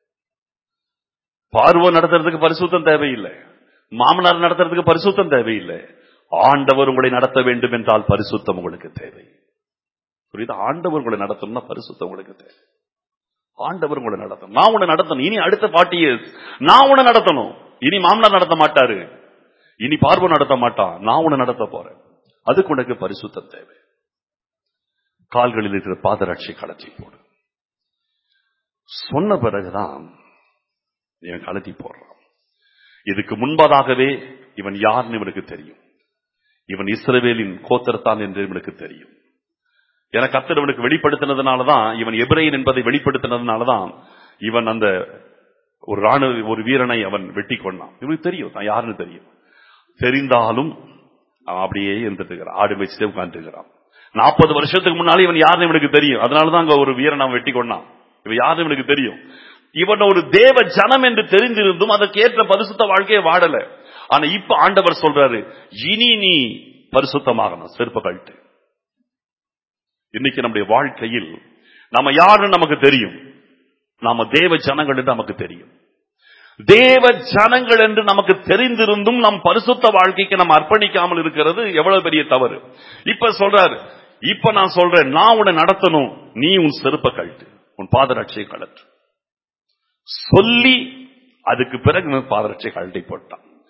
பார்வை நடத்துறதுக்கு பரிசுத்தம் தேவையில்லை மாமனார் நடத்துறதுக்கு பரிசுத்தம் தேவையில்லை ஆண்டவர் உங்களை நடத்த வேண்டும் என்றால் பரிசுத்தம் உங்களுக்கு தேவை புரியுதா ஆண்டவர் உங்களை நடத்தணும்னா பரிசுத்தம் உங்களுக்கு தேவை ஆண்டவர் உங்களை நடத்தணும் நான் உன்னை நடத்தணும் இனி அடுத்த ஃபார்ட்டி இயர்ஸ் நான் உன்னை நடத்தணும் இனி மாமனார் நடத்த மாட்டாரு இனி பார்வை நடத்த மாட்டான் நான் உன்னை நடத்த போறேன் அதுக்கு உனக்கு பரிசுத்தம் தேவை கால்களில் இருக்கிற பாதராட்சி கலத்தி போடு சொன்ன பிறகுதான் இவன் கலத்தி போடுறான் இதுக்கு முன்பதாகவே இவன் யாருன்னு இவனுக்கு தெரியும் இவன் இஸ்ரவேலின் கோத்தரத்தான் என்று இவனுக்கு தெரியும் என கத்தர் இவனுக்கு வெளிப்படுத்தினதுனாலதான் இவன் எபிரேயன் என்பதை வெளிப்படுத்தினதுனாலதான் இவன் அந்த ஒரு ராணுவ ஒரு வீரனை அவன் வெட்டி கொண்டான் இவனுக்கு தெரியும் தான் யாருன்னு தெரியும் தெரிந்தாலும் அவன் அப்படியே இருந்துட்டு இருக்கிறான் ஆடு மேய்ச்சிட்டே உட்கார்ந்து இருக்கிறான் நாற்பது வருஷத்துக்கு முன்னாலே இவன் யாருன்னு இவனுக்கு தெரியும் அதனாலதான் அங்க ஒரு வீரன் அவன் வெட்டி கொண்டான் இவன் யாருன்னு இவனுக்கு தெரியும் இவன் ஒரு தேவ ஜனம் என்று தெரிந்திருந்தும் அதற்கு ஏற்ற பரிசுத்த வாழ்க்கையை வாடல ஆனா இப்ப ஆண்டவர் சொல்றாரு இனி நீ பரிசுத்தமாகணும் செருப்ப கழட்டு இன்னைக்கு நம்முடைய வாழ்க்கையில் நம்ம யாருன்னு நமக்கு தெரியும் நாம தேவ ஜனங்கள் என்று நமக்கு தெரியும் தேவ ஜனங்கள் என்று நமக்கு தெரிந்திருந்தும் நம் பரிசுத்த வாழ்க்கைக்கு நம்ம அர்ப்பணிக்காமல் இருக்கிறது எவ்வளவு பெரிய தவறு இப்ப சொல்றாரு இப்ப நான் சொல்றேன் நான் உன்னை நடத்தணும் நீ உன் செருப்ப கழட்டு உன் பாதரட்சை கழட்டு சொல்லி அதுக்கு பிறகு இவன் பாதரட்சை கழட்டி போட்டான்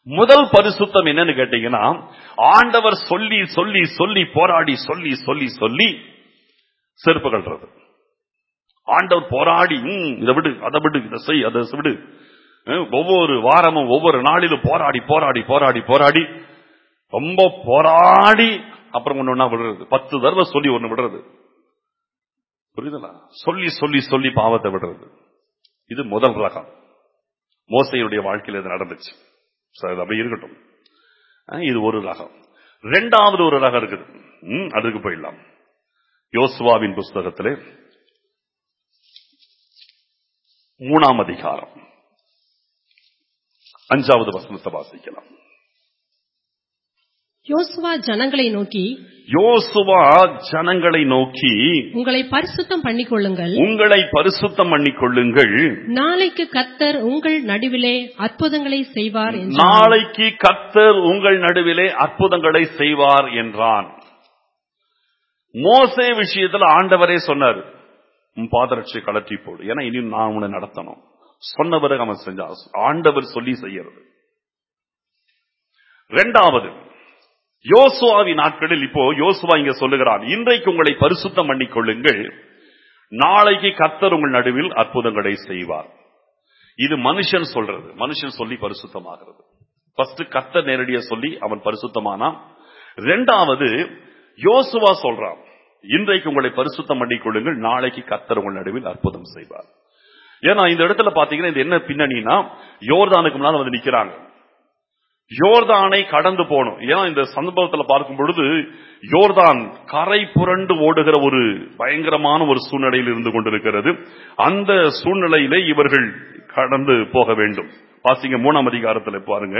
முதல் பரிசுத்தம் என்னன்னு கேட்டீங்கன்னா ஆண்டவர் சொல்லி சொல்லி சொல்லி போராடி சொல்லி சொல்லி சொல்லி செருப்பு கட்டுறது ஆண்டவர் போராடி ம், இதை விடு அதை விடு இதை செய் அதை விடு அஹ், ஒவ்வொரு வாரமும் ஒவ்வொரு நாளிலும் போராடி போராடி போராடி போராடி ரொம்ப போராடி அப்புறம் ஒண்ணு ஒண்ணா விடுறது பத்து தடவை சொல்லி ஒண்ணு விடுறது புரியுதுங்களா சொல்லி சொல்லி சொல்லி பாவத்தை விடுறது இது முதல் ரகம் மோசையுடைய வாழ்க்கையில் இது நடந்துச்சு சரி, அது அப்படி இருக்கட்டும் அஹ், இது ஒரு ரகம் ரெண்டாவது ஒரு ரகம் இருக்குது ம், அதுக்கு போயிடலாம் யோசுவாவின் புஸ்தகத்திலே மூணாம் அதிகாரம் அஞ்சாவது வசனத்தை வாசிக்கலாம் யோசுவா ஜனங்களை நோக்கி யோசுவா ஜனங்களை நோக்கி உங்களை பரிசுத்தம் பண்ணிக்கொள்ளுங்கள் உங்களை பரிசுத்தம் பண்ணிக் கொள்ளுங்கள் நாளைக்கு கத்தர் உங்கள் நடுவிலே அற்புதங்களை செய்வார் என்றார் நாளைக்கு கர்த்தர் உங்கள் நடுவிலே அற்புதங்களை செய்வார் என்றான் மோசே விஷயத்துல ஆண்டவரே சொன்னார் உன் பாதரட்சை கலற்றி போடு ஏன்னா இனி நான் உன்னை நடத்தணும் சொன்ன பிறகு அவன் செஞ்சான் ஆண்டவர் சொல்லி செய்யறது ரெண்டாவது யோசுவாவி நாட்களில் இப்போ யோசுவா இங்க சொல்லுகிறான் இன்றைக்கு உங்களை பரிசுத்தம் பண்ணிக் கொள்ளுங்கள் நாளைக்கு கர்த்தர் உங்கள் நடுவில் அற்புதங்களை செய்வார் இது மனுஷன் சொல்றது மனுஷன் சொல்லி பரிசுத்தமாகிறது ஃபர்ஸ்ட் கர்த்தர் நேரடியா சொல்லி அவன் பரிசுத்தமானான் ரெண்டாவது யோசுவா சொல்றான் இன்றைக்கு உங்களை பரிசுத்தம் பண்ணிக் கொள்ளுங்கள் நாளைக்கு கர்த்தர் உங்கள் நடுவில் அற்புதம் செய்வார் ஏன்னா இந்த இடத்துல பாத்தீங்கன்னா இது என்ன பின்னணினா யோர்தானுக்கு முன்னால வந்து நிக்கிறாங்க யோர்தானை கடந்து போகணும் ஏன்னா இந்த சந்தர்ப்பத்துல பார்க்கும் பொழுது யோர்தான் கரை புரண்டு ஓடுகிற ஒரு பயங்கரமான ஒரு சூழ்நிலையில் இருந்து கொண்டிருக்கிறது அந்த சூழ்நிலையிலே இவர்கள் கடந்து போக வேண்டும் வாசிங்க மூணாம் அதிகாரத்துல பாருங்க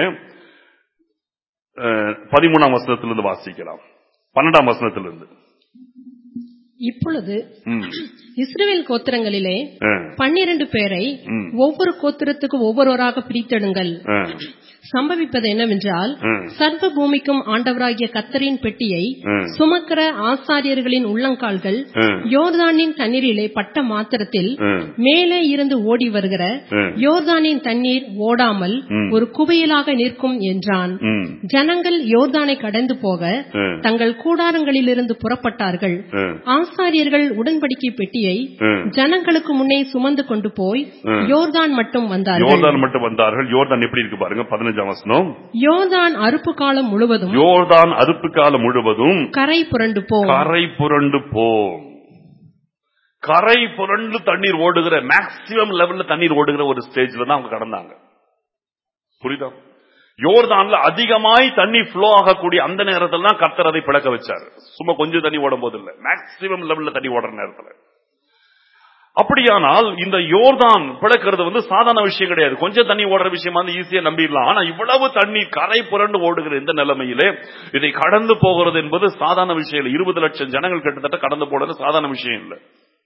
அஹ், பதிமூணாம் வசனத்திலிருந்து வாசிக்கலாம் பன்னெண்டாம் வசனத்திலிருந்து இப்பொழுது ம். இஸ்ரவேல் கோத்திரங்களிலே அஹ், பன்னிரண்டு பேரை ம். ஒவ்வொரு கோத்திரத்துக்கு ஒவ்வொருவராக பிரித்தெடுங்கள் அஹ், சம்பவிப்பது என்னவென்றால் ம். சர்வ பூமிக்கும் ஆண்டவராகிய கத்தரின் பெட்டியை ம். சுமக்கிற ஆசாரியர்களின் உள்ளங்கால்கள் ம். யோர்தானின் தண்ணீரிலே பட்ட மாத்திரத்தில் ம். மேலே இருந்து ஓடி வருகிற ம். யோர்தானின் தண்ணீர் ஓடாமல் ம். ஒரு குவையிலாக நிற்கும் என்றான் ம். ஜனங்கள் யோர்தானை கடந்து போக ம். தங்கள் கூடாரங்களிலிருந்து புறப்பட்டார்கள் ம். ஆசாரியர்கள் உடன்படிக்கை பெட்டியை ம். ஜனங்களுக்கு முன்னே சுமந்து கொண்டு போய் ம். யோர்தான் மட்டும் வந்தார்கள் யோர்தான் மட்டும் வந்தார்கள் யோர்தான் எப்படி இருக்கு பாருங்க பதினஞ்சாம் வசனம் யோர்தான் அறுப்பு காலம் முழுவதும் யோர்தான் அறுப்பு காலம் முழுவதும் கரை புரண்டு போம் கரை புரண்டு போம் கரை புரண்டு தண்ணீர் ஓடுகிற மேக்சிமம் லெவல்ல தண்ணீர் ஓடுகிற ஒரு ஸ்டேஜ்ல தான் அவங்க கடந்தாங்க புரியுதா யோர்தான்ல அதிகமாய் தண்ணி ஃப்ளோ ஆகக்கூடிய அந்த நேரத்துல தான் கர்த்தர் அதை பிளக்க வச்சாரு சும்மா கொஞ்சம் தண்ணி ஓடும் போது இல்ல மேக்சிமம் லெவல்ல தண்ணி ஓடுற நேரத்துல அப்படியானால் இந்த யோர்தான் பிளக்கிறது வந்து சாதாரண விஷயம் கிடையாது கொஞ்சம் தண்ணி ஓடுற விஷயமா வந்து ஈஸியா நம்பிடலாம் ஆனா இவ்வளவு தண்ணி கரை புரண்டு ஓடுகிற இந்த நிலைமையிலே இதை கடந்து போகிறது என்பது சாதாரண விஷயம் இல்லை இருபது லட்சம் ஜனங்கள் கிட்டத்தட்ட கடந்து போடுறது சாதாரண விஷயம் இல்லை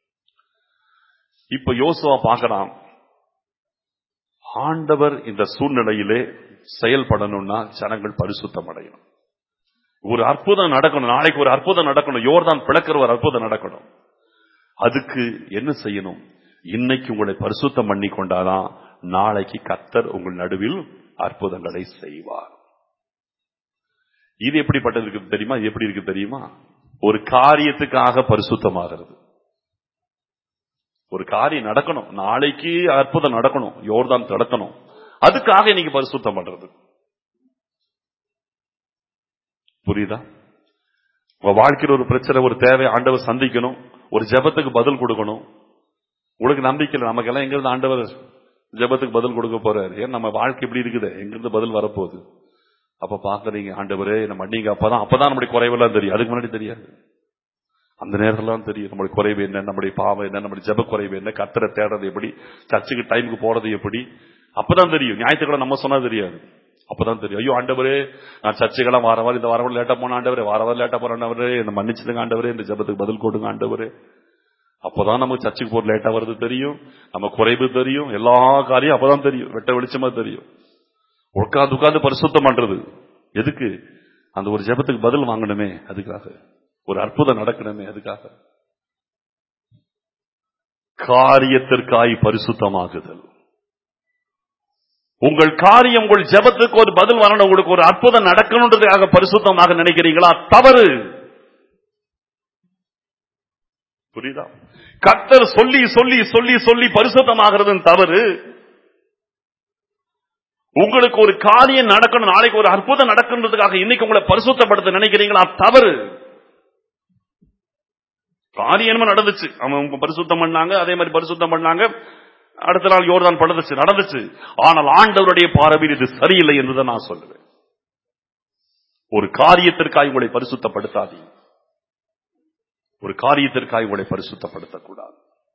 இப்ப யோசுவா பார்க்கறான் ஆண்டவர் இந்த சூழ்நிலையிலே செயல்படணும்னா ஜனங்கள் பரிசுத்தம் அடையணும் ஒரு அற்புதம் நடக்கணும் நாளைக்கு ஒரு அற்புதம் நடக்கணும் யோர்தான் பிளக்கிற ஒரு அற்புதம் நடக்கணும் அதுக்கு என்ன செய்யணும் இன்னைக்கு உங்களை பரிசுத்தம் பண்ணி கொண்டாதான் நாளைக்கு கத்தர் உங்கள் நடுவில் அற்புதங்களை செய்வார் இது எப்படிப்பட்டது இருக்கு தெரியுமா இது எப்படி இருக்கு தெரியுமா ஒரு காரியத்துக்காக பரிசுத்தமாகிறது ஒரு காரியம் நடக்கணும் நாளைக்கு அற்புதம் நடக்கணும் யோர்தான் நடக்கணும் அதுக்காக இன்னைக்கு பரிசுத்தம் பண்றது புரியுதா உங்க வாழ்க்கையில் ஒரு பிரச்சனை ஒரு தேவை ஆண்டவர் சந்திக்கணும் ஒரு ஜெபத்துக்கு பதில் கொடுக்கணும் உங்களுக்கு நம்பிக்கை இல்லை நமக்கெல்லாம் எங்கிருந்து ஆண்டவர் ஜெபத்துக்கு பதில் கொடுக்க போறாரு ஏன் நம்ம வாழ்க்கை எப்படி இருக்குது எங்கிருந்து பதில் வரப்போகுது அப்ப பாக்குறீங்க ஆண்டவரே நம்ம மன்னிங்க அப்பதான் அப்பதான் நம்முடைய குறைவெல்லாம் தெரியும் அதுக்கு முன்னாடி தெரியாது அந்த நேரத்துல தான் தெரியும் நம்முடைய குறைவு என்ன நம்முடைய பாவம் என்ன நம்முடைய ஜெப குறைவு என்ன கத்தரை தேடுறது எப்படி சர்ச்சுக்கு டைமுக்கு போறது எப்படி அப்பதான் தெரியும் ஞாயிற்றுக்கிழமை நம்ம சொன்னா தெரியாது அப்பதான் தெரியும் ஐயோ ஆண்டவரே நான் சர்ச்சுக்கெல்லாம் வார வாரம் இந்த வாரம் லேட்டா போன ஆண்டவரே வார வாரம் லேட்டா போன ஆண்டவரே இந்த மன்னிச்சுதுங்க ஆண்டவரே இந்த ஜெபத்துக்கு பதில் கொடுங்க ஆண்டவரே அப்பதான் நமக்கு சர்ச்சுக்கு போற லேட்டா வருது தெரியும் நம்ம குறைவு தெரியும் எல்லா காரியம் அப்பதான் தெரியும் வெட்ட வெளிச்சமா தெரியும் உட்காந்து உட்காந்து பரிசுத்தம் பண்றது எதுக்கு அந்த ஒரு ஜெபத்துக்கு பதில் வாங்கணுமே அதுக்காக ஒரு அற்புதம் நடக்கணுமே அதுக்காக காரியத்திற்காய் பரிசுத்தமாகுதல் உங்கள் காரியம் உங்கள் ஜெபத்துக்கு ஒரு பதில் வரணும் உங்களுக்கு ஒரு அற்புதம் நடக்கணுன்றதுக்காக பரிசுத்தமாக நினைக்கிறீங்களா தவறு புரியுதா கர்த்தர் சொல்லி சொல்லி சொல்லி சொல்லி பரிசுத்தமாகிறது தவறு உங்களுக்கு ஒரு காரியம் நடக்கணும் நாளைக்கு ஒரு அற்புதம் நடக்கணுன்றதுக்காக இன்னைக்கு உங்களை பரிசுத்தப்படுத்த நினைக்கிறீங்களா தவறு காரியம் என்னமோ நடந்துச்சு அவன் பரிசுத்தம் பண்ணாங்க அதே மாதிரி பரிசுத்தம் பண்ணாங்க அடுத்த நாள் யோர்தான் படுத்துச்சு நடந்துச்சு ஆனால் ஆண்டவருடைய பார்வையில் இது சரியில்லை என்றுதான் நான் சொல்லுவேன் ஒரு காரியத்திற்காக உங்களை பரிசுத்தப்படுத்தாதீங்க ஒரு காரியத்திற்காக உங்களை பரிசுத்தப்படுத்தக்கூடாது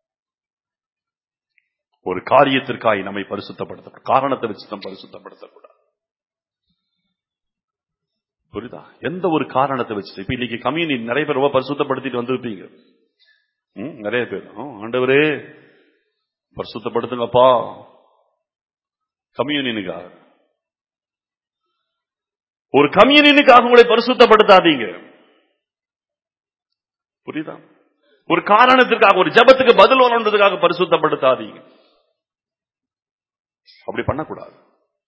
ஒரு காரியத்திற்காக நம்மை பரிசுத்தப்படுத்த காரணத்தை வச்சு நம்ம பரிசுத்தப்படுத்தக்கூடாது புரியுதா எந்த ஒரு காரணத்தை வச்சு இப்ப இன்னைக்கு கம்யூனிட்டி நிறைய பேர் ரொம்ப பரிசுத்தப்படுத்திட்டு வந்திருப்பீங்க ம், நிறைய பேர் ஆ, ஆண்டவரே பரிசுத்தப்படுத்துங்கப்பா கம்யூனியனுக்காக ஒரு கம்யூனியனுக்காக உங்களை பரிசுத்தப்படுத்தாதீங்க புரியுதா ஒரு காரணத்திற்காக ஒரு ஜெபத்துக்கு பதில் வரணுன்றதுக்காக பரிசுத்தப்படுத்தாதீங்க அப்படி பண்ணக்கூடாது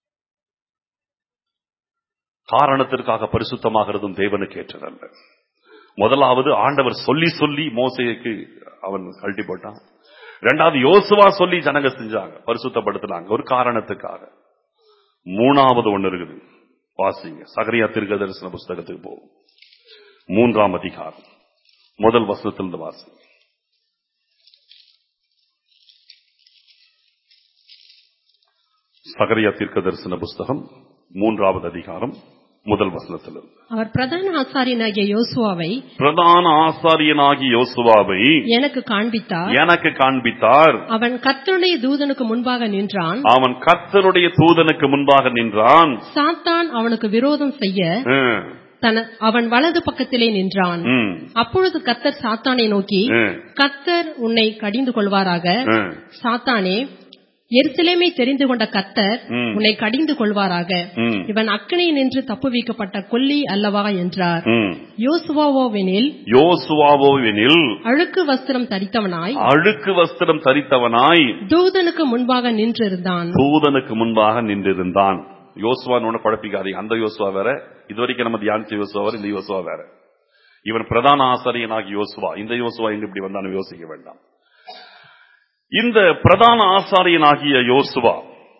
காரணத்திற்காக பரிசுத்தமாகிறதும் தேவனுக்கு ஏற்றதல்ல முதலாவது ஆண்டவர் சொல்லி சொல்லி மோசைக்கு அவன் கழட்டி போட்டான் ரெண்டாவது யோசுவா சொல்லி ஜனங்க செஞ்சாங்க பரிசுத்தப்படுத்தினாங்க ஒரு காரணத்துக்காக மூணாவது ஒண்ணு இருக்குது வாசிங்க சகரியா திருக்க தரிசன புஸ்தகத்துக்கு போகும் மூன்றாம் அதிகாரம் முதல் வசனத்திலிருந்து வாசிங்க சகரியா தீர்க்க தரிசன புஸ்தகம் மூன்றாவது அதிகாரம் முதல் வசனத்திலிருந்து அவர் பிரதான ஆசாரியனாகிய யோசுவாவை பிரதான ஆசாரியனாகி யோசுவாவை எனக்கு காண்பித்தார் எனக்கு காண்பித்தார் அவன் கர்த்தருடைய தூதனுக்கு முன்பாக நின்றான் அவன் கர்த்தருடைய தூதனுக்கு முன்பாக நின்றான் சாத்தான் அவனுக்கு விரோதம் செய்ய ம், தன அவன் வலது பக்கத்திலே நின்றான் ம், அப்பொழுது கர்த்தர் சாத்தானை நோக்கி ம், கர்த்தர் உன்னை கடிந்து கொள்வாராக ம். சாத்தானே எருசலேமை தெரிந்து கொண்ட கர்த்தர் ம். உன்னை கடிந்து கொள்வாராக ம், இவன் அக்கனை நின்று தப்புவிக்கப்பட்ட கொல்லி அல்லவா என்றார் ம். யோசுவாவோவெனில் யோசுவாவோவெனில் அழுக்கு வஸ்திரம் தரித்தவனாய் அழுக்கு வஸ்திரம் தரித்தவனாய் தூதனுக்கு முன்பாக நின்றிருந்தான் தூதனுக்கு முன்பாக நின்றிருந்தான் யோசுவான்னு ஒண்ணு குழப்பிக்காதீங்க அந்த யோசுவா வேற இதுவரைக்கும் நம்ம தியானிச்ச யோசுவா வேற இந்த யோசுவா வேற இவன் பிரதான ஆசாரியனாகி யோசுவா இந்த யோசுவா எங்க இப்படி வந்தான்னு யோசிக்க வேண்டாம் இந்த பிரதான ஆசாரியனாகிய யோசுவா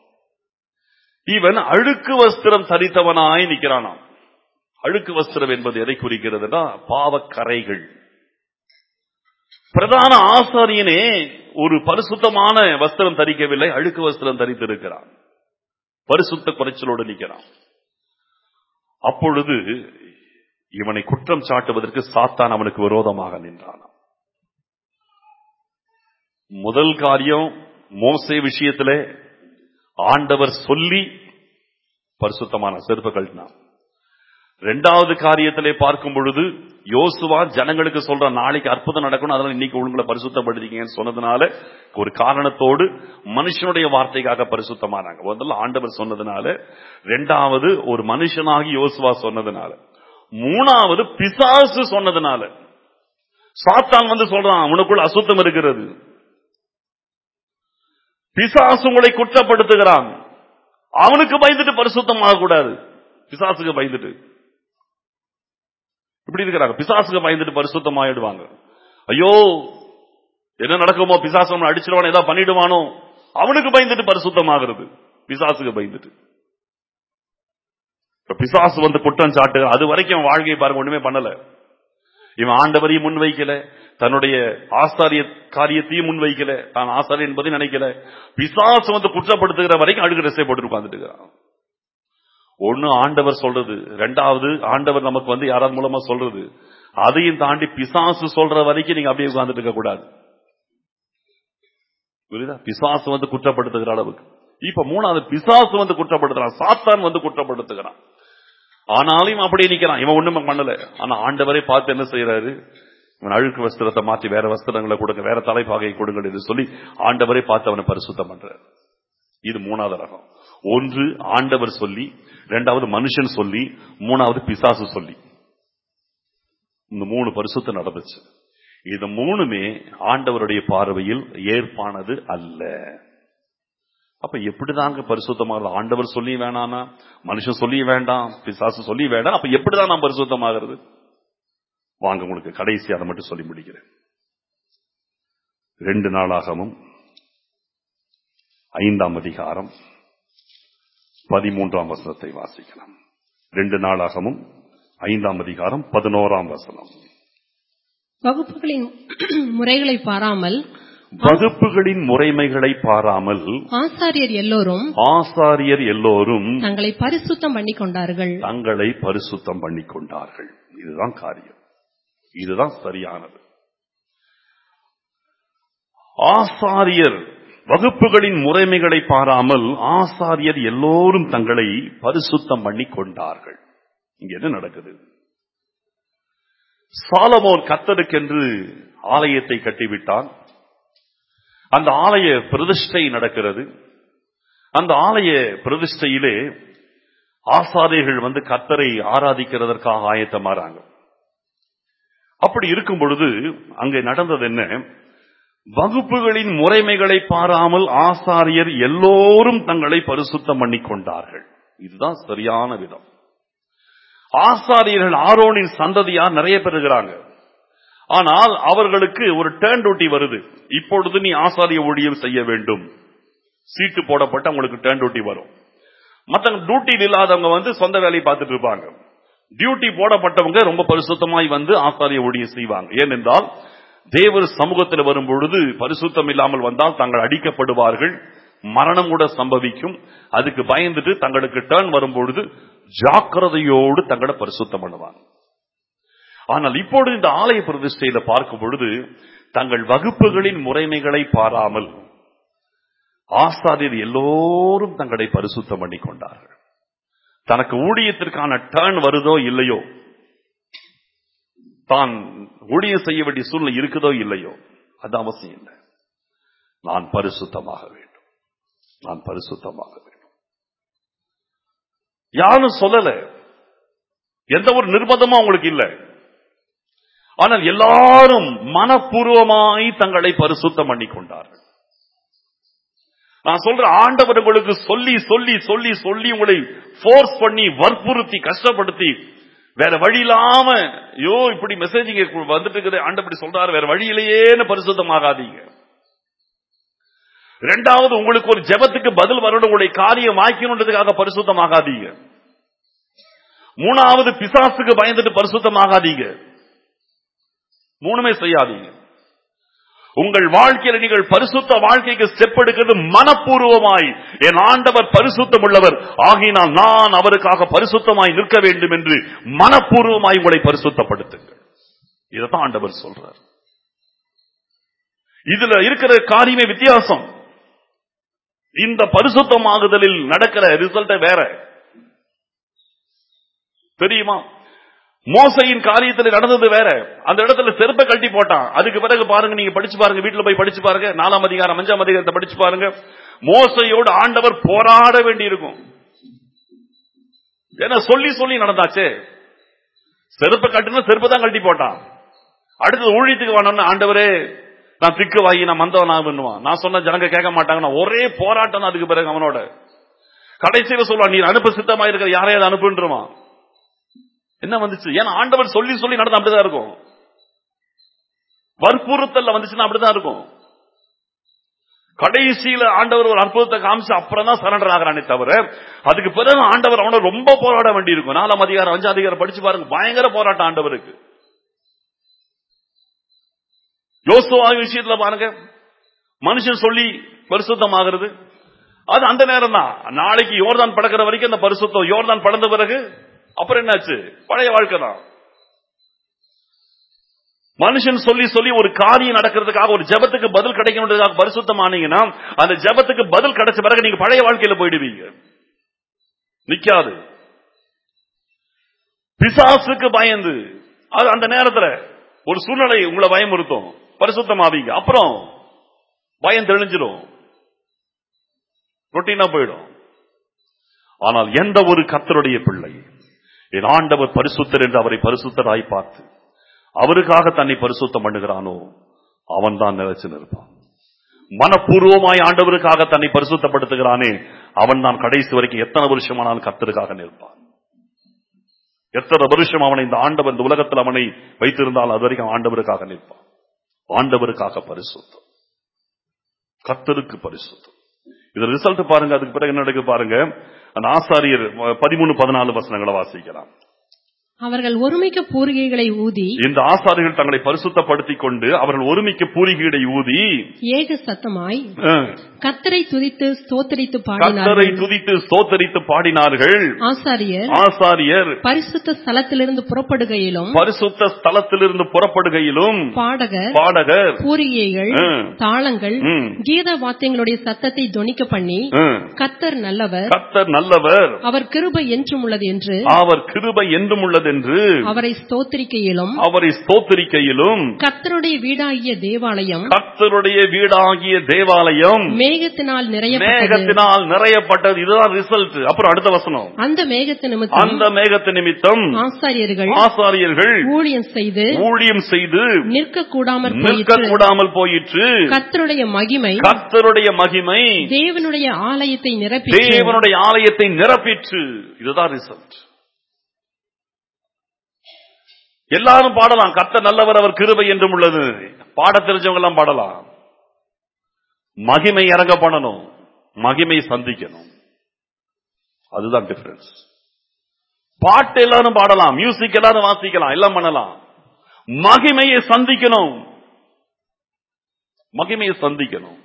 இவன் அழுக்கு வஸ்திரம் தரித்தவனாய் நிக்கிறானாம் அழுக்கு வஸ்திரம் என்பது எதை குறிக்கிறதுனா பாவக்கரைகள் பிரதான ஆசாரியனே ஒரு பரிசுத்தமான வஸ்திரம் தரிக்கவில்லை அழுக்கு வஸ்திரம் தரித்திருக்கிறான் பரிசுத்த குறைச்சலோடு நிற்கிறான் அப்பொழுது இவனை குற்றம் சாட்டுவதற்கு சாத்தான் அவனுக்கு விரோதமாக நின்றான் முதல் காரியம் மோசே விஷயத்திலே ஆண்டவர் சொல்லி பரிசுத்தமான செருப்பு கழட்டினான் ரெண்டாவது காரியத்திலே பார்க்கும் பொழுது யோசுவா ஜனங்களுக்கு சொல்ற நாளைக்கு அற்புதம் நடக்கணும் அதனால இன்னைக்கு உங்களை பரிசுத்தப்படுத்திக்கங்கன்னு சொன்னதுனால ஒரு காரணத்தோடு மனுஷனுடைய வார்த்தைக்காக பரிசுத்தமானாங்க முதல்ல ஆண்டவர் சொன்னதுனால ரெண்டாவது ஒரு மனுஷனாகி யோசுவா சொன்னதுனால மூணாவது பிசாசு சொன்னதுனால சாத்தான் வந்து சொல்றான் உனக்குள்ள அசுத்தம் இருக்கிறது பிசாசு உங்களை குற்றப்படுத்துகிறான் அவனுக்கு பயந்துட்டு பரிசுத்தமாக கூடாது பிசாசுக்கு பயந்துட்டு இப்படி இருக்கிறாங்க பிசாசுக்கு பயந்துட்டு பரிசுத்தமாயிடுவாங்க ஐயோ என்ன நடக்குமோ பிசாசு நம்மளை அடிச்சிருவானோ ஏதாவது பண்ணிடுவானோ அவனுக்கு பயந்துட்டு பரிசுத்தமாகிறது பிசாசுக்கு பயந்துட்டு இப்ப பிசாசு வந்து குற்றம் சாட்டு அது வரைக்கும் அவன் வாழ்க்கையை பாருங்க ஒண்ணுமே பண்ணல இவன் ஆண்டவரையும் முன் வைக்கல தன்னுடைய ஆசாரிய காரியத்தையும் முன் வைக்கல தான் ஆசாரியன் என்பதையும் நினைக்கல பிசாசு வந்து குற்றப்படுத்துகிற வரைக்கும் அழுகு ட்ரெஸ்ஸை போட்டு உட்கார்ந்துட்டு இருக்கிறான் ஒண்ணு ஆண்டவர் சொல்றது ரெண்டாவது ஆண்டவர் நமக்கு வந்து யாராவது மூலமா சொல்றது அதையும் தாண்டி பிசாசு சொல்ற வரைக்கும் நீங்க அப்படியே உட்கார்ந்துட்டு இருக்க கூடாது புரியுதா பிசாசு வந்து குற்றப்படுத்துகிற அளவுக்கு இப்ப மூணாவது பிசாசு வந்து குற்றப்படுத்துறான் சாத்தான் வந்து குற்றப்படுத்துகிறான் ஆனாலும் அப்படியே நிக்கிறான் இவன் ஒண்ணுமே பண்ணல ஆனா ஆண்டவரே பார்த்து என்ன செய்யறாரு இவன் அழுக்கு வஸ்திரத்தை மாற்றி வேற வஸ்திரங்களை கொடுங்க வேற தலைப்பாகை கொடுங்க என்று சொல்லி ஆண்டவரே பார்த்து அவனை பரிசுத்தம் பண்றாரு இது மூணாவது ரகம் ஒன்று ஆண்டவர் சொல்லி இரண்டாவது மனுஷன் சொல்லி மூணாவது பிசாசு சொல்லி இந்த மூணு பரிசுத்தம் நடந்துச்சு இது மூணுமே ஆண்டவருடைய பார்வையில் ஏற்பானது அல்ல அப்ப எப்படிதாங்க பரிசுத்தமாகிறது ஆண்டவர் சொல்லி வேணானா மனுஷன் சொல்லி வேண்டாம் பிசாசு சொல்லி வேண்டாம் அப்ப எப்படிதான் நான் பரிசுத்தமாகிறது வாங்க உங்களுக்கு கடைசி அதை மட்டும் சொல்லி முடிக்கிறேன் ரெண்டு நாளாகவும் ஐந்தாம் அதிகாரம் பதிமூன்றாம் வசனத்தை வாசிக்கலாம் ரெண்டு நாளாகவும் ஐந்தாம் அதிகாரம் பதினோராம் வசனம் வகுப்புகளின் முறைகளை பாராமல் வகுப்புகளின் முறைமைகளை பாராமல் ஆசாரியர் எல்லோரும் ஆசாரியர் எல்லோரும் தங்களை பரிசுத்தம் பண்ணி கொண்டார்கள் தங்களை பரிசுத்தம் பண்ணிக் கொண்டார்கள் இதுதான் காரியம் இதுதான் சரியானது ஆசாரியர் வகுப்புகளின் முறைமைகளை பாராமல் ஆசாரியர் எல்லோரும் தங்களை பரிசுத்தம் பண்ணிக் கொண்டார்கள் இங்க என்ன நடக்குது சாலமோன் கத்தருக்கென்று ஆலயத்தை கட்டிவிட்டான் அந்த ஆலய பிரதிஷ்டை நடக்கிறது அந்த ஆலய பிரதிஷ்டையிலே ஆசாரியர்கள் வந்து கத்தரை ஆராதிக்கிறதற்காக ஆயத்தமாறாங்க அப்படி இருக்கும் பொழுது அங்கே நடந்தது என்ன வகுப்புகளின் முறைமைகளை பாராமல் ஆசாரியர் எல்லோரும் தங்களை பரிசுத்தம் பண்ணிக் கொண்டார்கள் இதுதான் சரியான விதம் ஆசாரியர்கள் ஆரோனின் சந்ததியார் நிறைய பேர் இருக்கிறாங்க ஆனால் அவர்களுக்கு ஒரு டேர்ன் டியூட்டி வருது இப்பொழுது நீ ஆசாரிய ஊழியம் செய்ய வேண்டும் சீட்டு போடப்பட்டு அவங்களுக்கு டேர்ன் டியூட்டி வரும் மத்தவங்க டியூட்டியில் இல்லாதவங்க வந்து சொந்த வேலையை பார்த்துட்டு இருப்பாங்க டியூட்டி போடப்பட்டவங்க ரொம்ப பரிசுத்தமாய் வந்து ஆசாரிய ஊழியம் செய்வாங்க ஏனென்றால் தேவர் சமூகத்தில் வரும் பொழுது பரிசுத்தம் இல்லாமல் வந்தால் தாங்கள் அடிக்கப்படுவார்கள் மரணம் கூட சம்பவிக்கும் அதுக்கு பயந்துட்டு தங்களுக்கு டேர்ன் வரும் பொழுது ஜாக்கிரதையோடு தங்களை பரிசுத்தம் பண்ணுவாங்க ஆனால் இப்பொழுது இந்த ஆலய பிரதிஷ்டையில பார்க்கும் பொழுது தங்கள் வகுப்புகளின் முறைமைகளை பாராமல் ஆசாரியர் எல்லோரும் தங்களை பரிசுத்தம் பண்ணி கொண்டார்கள் தனக்கு ஊழியத்திற்கான டேர்ன் வருதோ இல்லையோ தான் ஊழியம் செய்ய வேண்டிய சூழ்நிலை இருக்குதோ இல்லையோ அது அவசியம் இல்லை நான் பரிசுத்தமாக வேண்டும் நான் பரிசுத்தமாக வேண்டும் யாரும் சொல்லல எந்த ஒரு நிர்பந்தமும் அவங்களுக்கு இல்லை ஆனால் எல்லாரும் மனப்பூர்வமாய் தங்களை பரிசுத்தம் பண்ணி கொண்டார்கள் நான் சொல்ற ஆண்டவர் உங்களுக்கு சொல்லி சொல்லி சொல்லி சொல்லி உங்களை போர்ஸ் பண்ணி வற்புறுத்தி கஷ்டப்படுத்தி வேற வழி இல்லாம ஐயோ இப்படி மெசேஜ் வந்துட்டு இருக்குது ஆண்டப்படி சொல்றாரு வேற வழியிலேயேன்னு பரிசுத்தமாகாதீங்க ரெண்டாவது உங்களுக்கு ஒரு ஜெபத்துக்கு பதில் வரணும் உங்களுடைய காரியம் ஆக்கணுன்றதுக்காக பரிசுத்தமாகாதீங்க மூணாவது பிசாசுக்கு பயந்துட்டு பரிசுத்தமாகாதீங்க மூணுமே செய்யாதீங்க உங்கள் வாழ்க்கையில நீங்கள் பரிசுத்த வாழ்க்கைக்கு ஸ்டெப் எடுக்கிறது மனப்பூர்வமாய் என் ஆண்டவர் பரிசுத்தம் உள்ளவர் ஆகினால் நான் அவருக்காக பரிசுத்தமாய் நிற்க வேண்டும் என்று மனப்பூர்வமாய் உங்களை பரிசுத்தப்படுத்துங்கள் இதைத்தான் ஆண்டவர் சொல்றார் இதுல இருக்கிற காரியமே வித்தியாசம் இந்த பரிசுத்தமாகுதலில் நடக்கிற ரிசல்ட் வேற தெரியுமா மோசையின் காரியத்தில் நடந்தது வேற அந்த இடத்துல செருப்பை கட்டி போட்டான் அதுக்கு பிறகு பாருங்க நீங்க படிச்சு பாருங்க வீட்டுல போய் படிச்சு பாருங்க நாலாம் அதிகாரம் அஞ்சாம் அதிகாரத்தை படிச்சு பாருங்க மோசையோடு ஆண்டவர் போராட வேண்டி இருக்கும் ஏன்னா சொல்லி சொல்லி நடந்தாச்சே செருப்பை கட்டினா செருப்பு தான் கட்டி போட்டான் அடுத்தது ஊழியத்துக்கு வேணும்னு ஆண்டவரே நான் திக்கு வாங்கி நான் மந்தவன் நான் பண்ணுவான் நான் சொன்ன ஜனங்க கேட்க மாட்டாங்க ஒரே போராட்டம் தான் அதுக்கு பிறகு அவனோட கடைசியில சொல்லுவான் நீ அனுப்ப சித்தமா இருக்கிற யாரையாவது அனுப்புன்றுவான் என்ன வந்துச்சு ஏன்னா ஆண்டவர் சொல்லி சொல்லி நடந்தா அப்படிதான் இருக்கும் வற்புறுத்தல்ல வந்துச்சுன்னா அப்படிதான் இருக்கும் கடைசியில ஆண்டவர் ஒரு அற்புதத்தை காமிச்சு அப்புறம் தான் சரண்டர் ஆகிறானே தவிர அதுக்கு பிறகு ஆண்டவர் அவனை ரொம்ப போராட வேண்டி இருக்கும் நாலாம் அதிகாரம் அஞ்சாம் அதிகாரம் படிச்சு பாருங்க பயங்கர போராட்டம் ஆண்டவருக்கு யோசுவா விஷயத்துல பாருங்க மனுஷன் சொல்லி பரிசுத்தமாகிறது அது அந்த நேரம் தான் நாளைக்கு யோர்தான் படக்கிற வரைக்கும் அந்த பரிசுத்தம் யோர்தான் படந்த பிறகு அப்புறம் என்னாச்சு பழைய வாழ்க்கை தான் மனுஷன் சொல்லி சொல்லி ஒரு காரியம் நடக்கிறதுக்காக ஒரு ஜபத்துக்கு பதில் கிடைக்கணுன்றதுக்காக பரிசுத்தம் ஆனீங்கன்னா அந்த ஜபத்துக்கு பதில் கிடைச்ச பிறகு நீங்க பழைய வாழ்க்கையில போயிடுவீங்க நிக்காது பிசாசுக்கு பயந்து அது அந்த நேரத்துல ஒரு சூழ்நிலை உங்களை பயமுறுத்தும் பரிசுத்தமாவீங்க அப்புறம் பயம் தெளிஞ்சிடும் ரொட்டீனா போயிடும் ஆனால் எந்த ஒரு கத்தருடைய பிள்ளை என் ஆண்டவர் பரிசுத்தர் என்று அவரை பரிசுத்தராய் பார்த்து அவருக்காக தன்னை பரிசுத்தம் பண்ணுகிறானோ அவன் தான் நிலைச்சு நிற்பான் மனப்பூர்வமாய் ஆண்டவருக்காக தன்னை பரிசுத்தப்படுத்துகிறானே அவன் தான் கடைசி வரைக்கும் எத்தனை வருஷமானாலும் கர்த்தருக்காக நிற்பான் எத்தனை வருஷம் அவனை இந்த ஆண்டவர் இந்த உலகத்தில் அவனை வைத்திருந்தால் அது வரைக்கும் ஆண்டவருக்காக நிற்பான் ஆண்டவருக்காக பரிசுத்தம் கர்த்தருக்கு பரிசுத்தம் இது ரிசல்ட் பாருங்க அதுக்கு பிறகு என்ன நடக்குது பாருங்க அந்த ஆசாரியர் பதிமூணு பதினாலு வசனங்களை வாசிக்கலாம் அவர்கள் ஒருமிக்க பூரிகைகளை ஊதி இந்த ஆசாரியர்கள் தங்களை பரிசுத்தப்படுத்திக் கொண்டு அவர்கள் ஒருமிக்க பூரிகீடை ஊதி ஏக சத்தமாய் அஹ், கத்தரை துதித்து ஸ்தோத்தரித்து கர்த்தரை பாடினார்கள் துதித்து ஸ்தோத்தரித்து பாடினார்கள் ஆசாரியர் ஆசாரியர் பரிசுத்த ஸ்தலத்திலிருந்து புறப்படுகையிலும் பரிசுத்த ஸ்தலத்திலிருந்து புறப்படுகையிலும் பாடகர் பாடகர் பூரிகைகள் ம். தாளங்கள் ம். கீத வாத்தியங்களுடைய சத்தத்தை தொனிக்க பண்ணி அஹ், கத்தர் நல்லவர் கர்த்தர் நல்லவர் அவர் கிருபை என்றும் உள்ளது என்று அவர் கிருபை என்றும் உள்ளதென்று அவரை ஸ்தோத்திரிக்கையிலும் அவரை ஸ்தோத்திரிக்கையிலும் கர்த்தருடைய வீடாகிய தேவாலயம் கர்த்தருடைய வீடாகிய தேவாலயம் மேகத்தினால் நிறையப்பட்டது மேகத்தினால் நிறையப்பட்டது இதுதான் ரிசல்ட் அப்புறம் அடுத்த வசனம் அந்த மேகத்து நிமித்தம் அந்த மேகத்து நிமித்தம் ஆசாரியர்கள் ஆசாரியர்கள் ஊழியம் செய்து ஊழியம் செய்து நிற்க கூடாமற் நிற்க போயிற்று கூடாமல் போயிற்று கர்த்தருடைய மகிமை கர்த்தருடைய மகிமை தேவனுடைய ஆலயத்தை நிரப்பிற்று தேவனுடைய ஆலயத்தை நிரப்பிற்று இதுதான் ரிசல்ட் எல்லாரும் பாடலாம் கர்த்தர் நல்லவர் அவர் கிருபை என்றும் உள்ளது பாட தெரிஞ்சவங்க எல்லாம் பாடலாம் மகிமை இறங்க பண்ணணும் மகிமை சந்திக்கணும் அதுதான் டிஃபரன்ஸ் பாட்டு எல்லாரும் பாடலாம் மியூசிக் எல்லாரும் வாசிக்கலாம் எல்லாம் பண்ணலாம் மகிமையை சந்திக்கணும் மகிமையை சந்திக்கணும்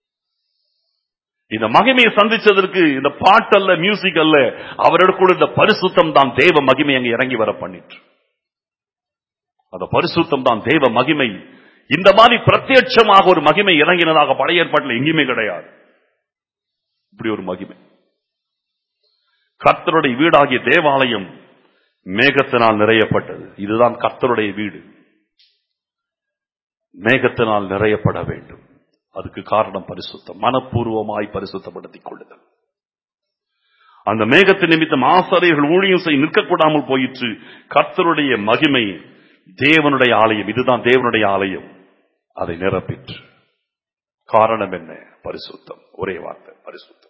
இந்த மகிமையை சந்திச்சதற்கு இந்த பாட்டு அல்ல மியூசிக் அல்ல அவர்களுக்குள்ள இந்த பரிசுத்தம் தான் தேவ மகிமை அங்க இறங்கி வர பண்ணிற்று அந்த பரிசுத்தம் தான் தேவ மகிமை இந்த மாதிரி பிரத்யட்சமாக ஒரு மகிமை இறங்கினதாக பழைய ஏற்பாட்டில் எங்கேயுமே கிடையாது இப்படி ஒரு மகிமை கர்த்தருடைய வீடாகிய தேவாலயம் மேகத்தினால் நிறையப்பட்டது இதுதான் கர்த்தருடைய வீடு மேகத்தினால் நிறையப்பட வேண்டும் அதுக்கு காரணம் பரிசுத்தம் மனப்பூர்வமாய் பரிசுத்தப்படுத்திக் கொள்ளுதல் அந்த மேகத்தின் நிமித்தம் ஆசாரியர்கள் ஊழியம் செய்ய நிற்கக்கூடாமல் போயிற்று கர்த்தருடைய மகிமை தேவனுடைய ஆலயம் இதுதான் தேவனுடைய ஆலயம் அதை நிரப்பிற்று காரணம் என்ன பரிசுத்தம் ஒரே வார்த்தை பரிசுத்தம்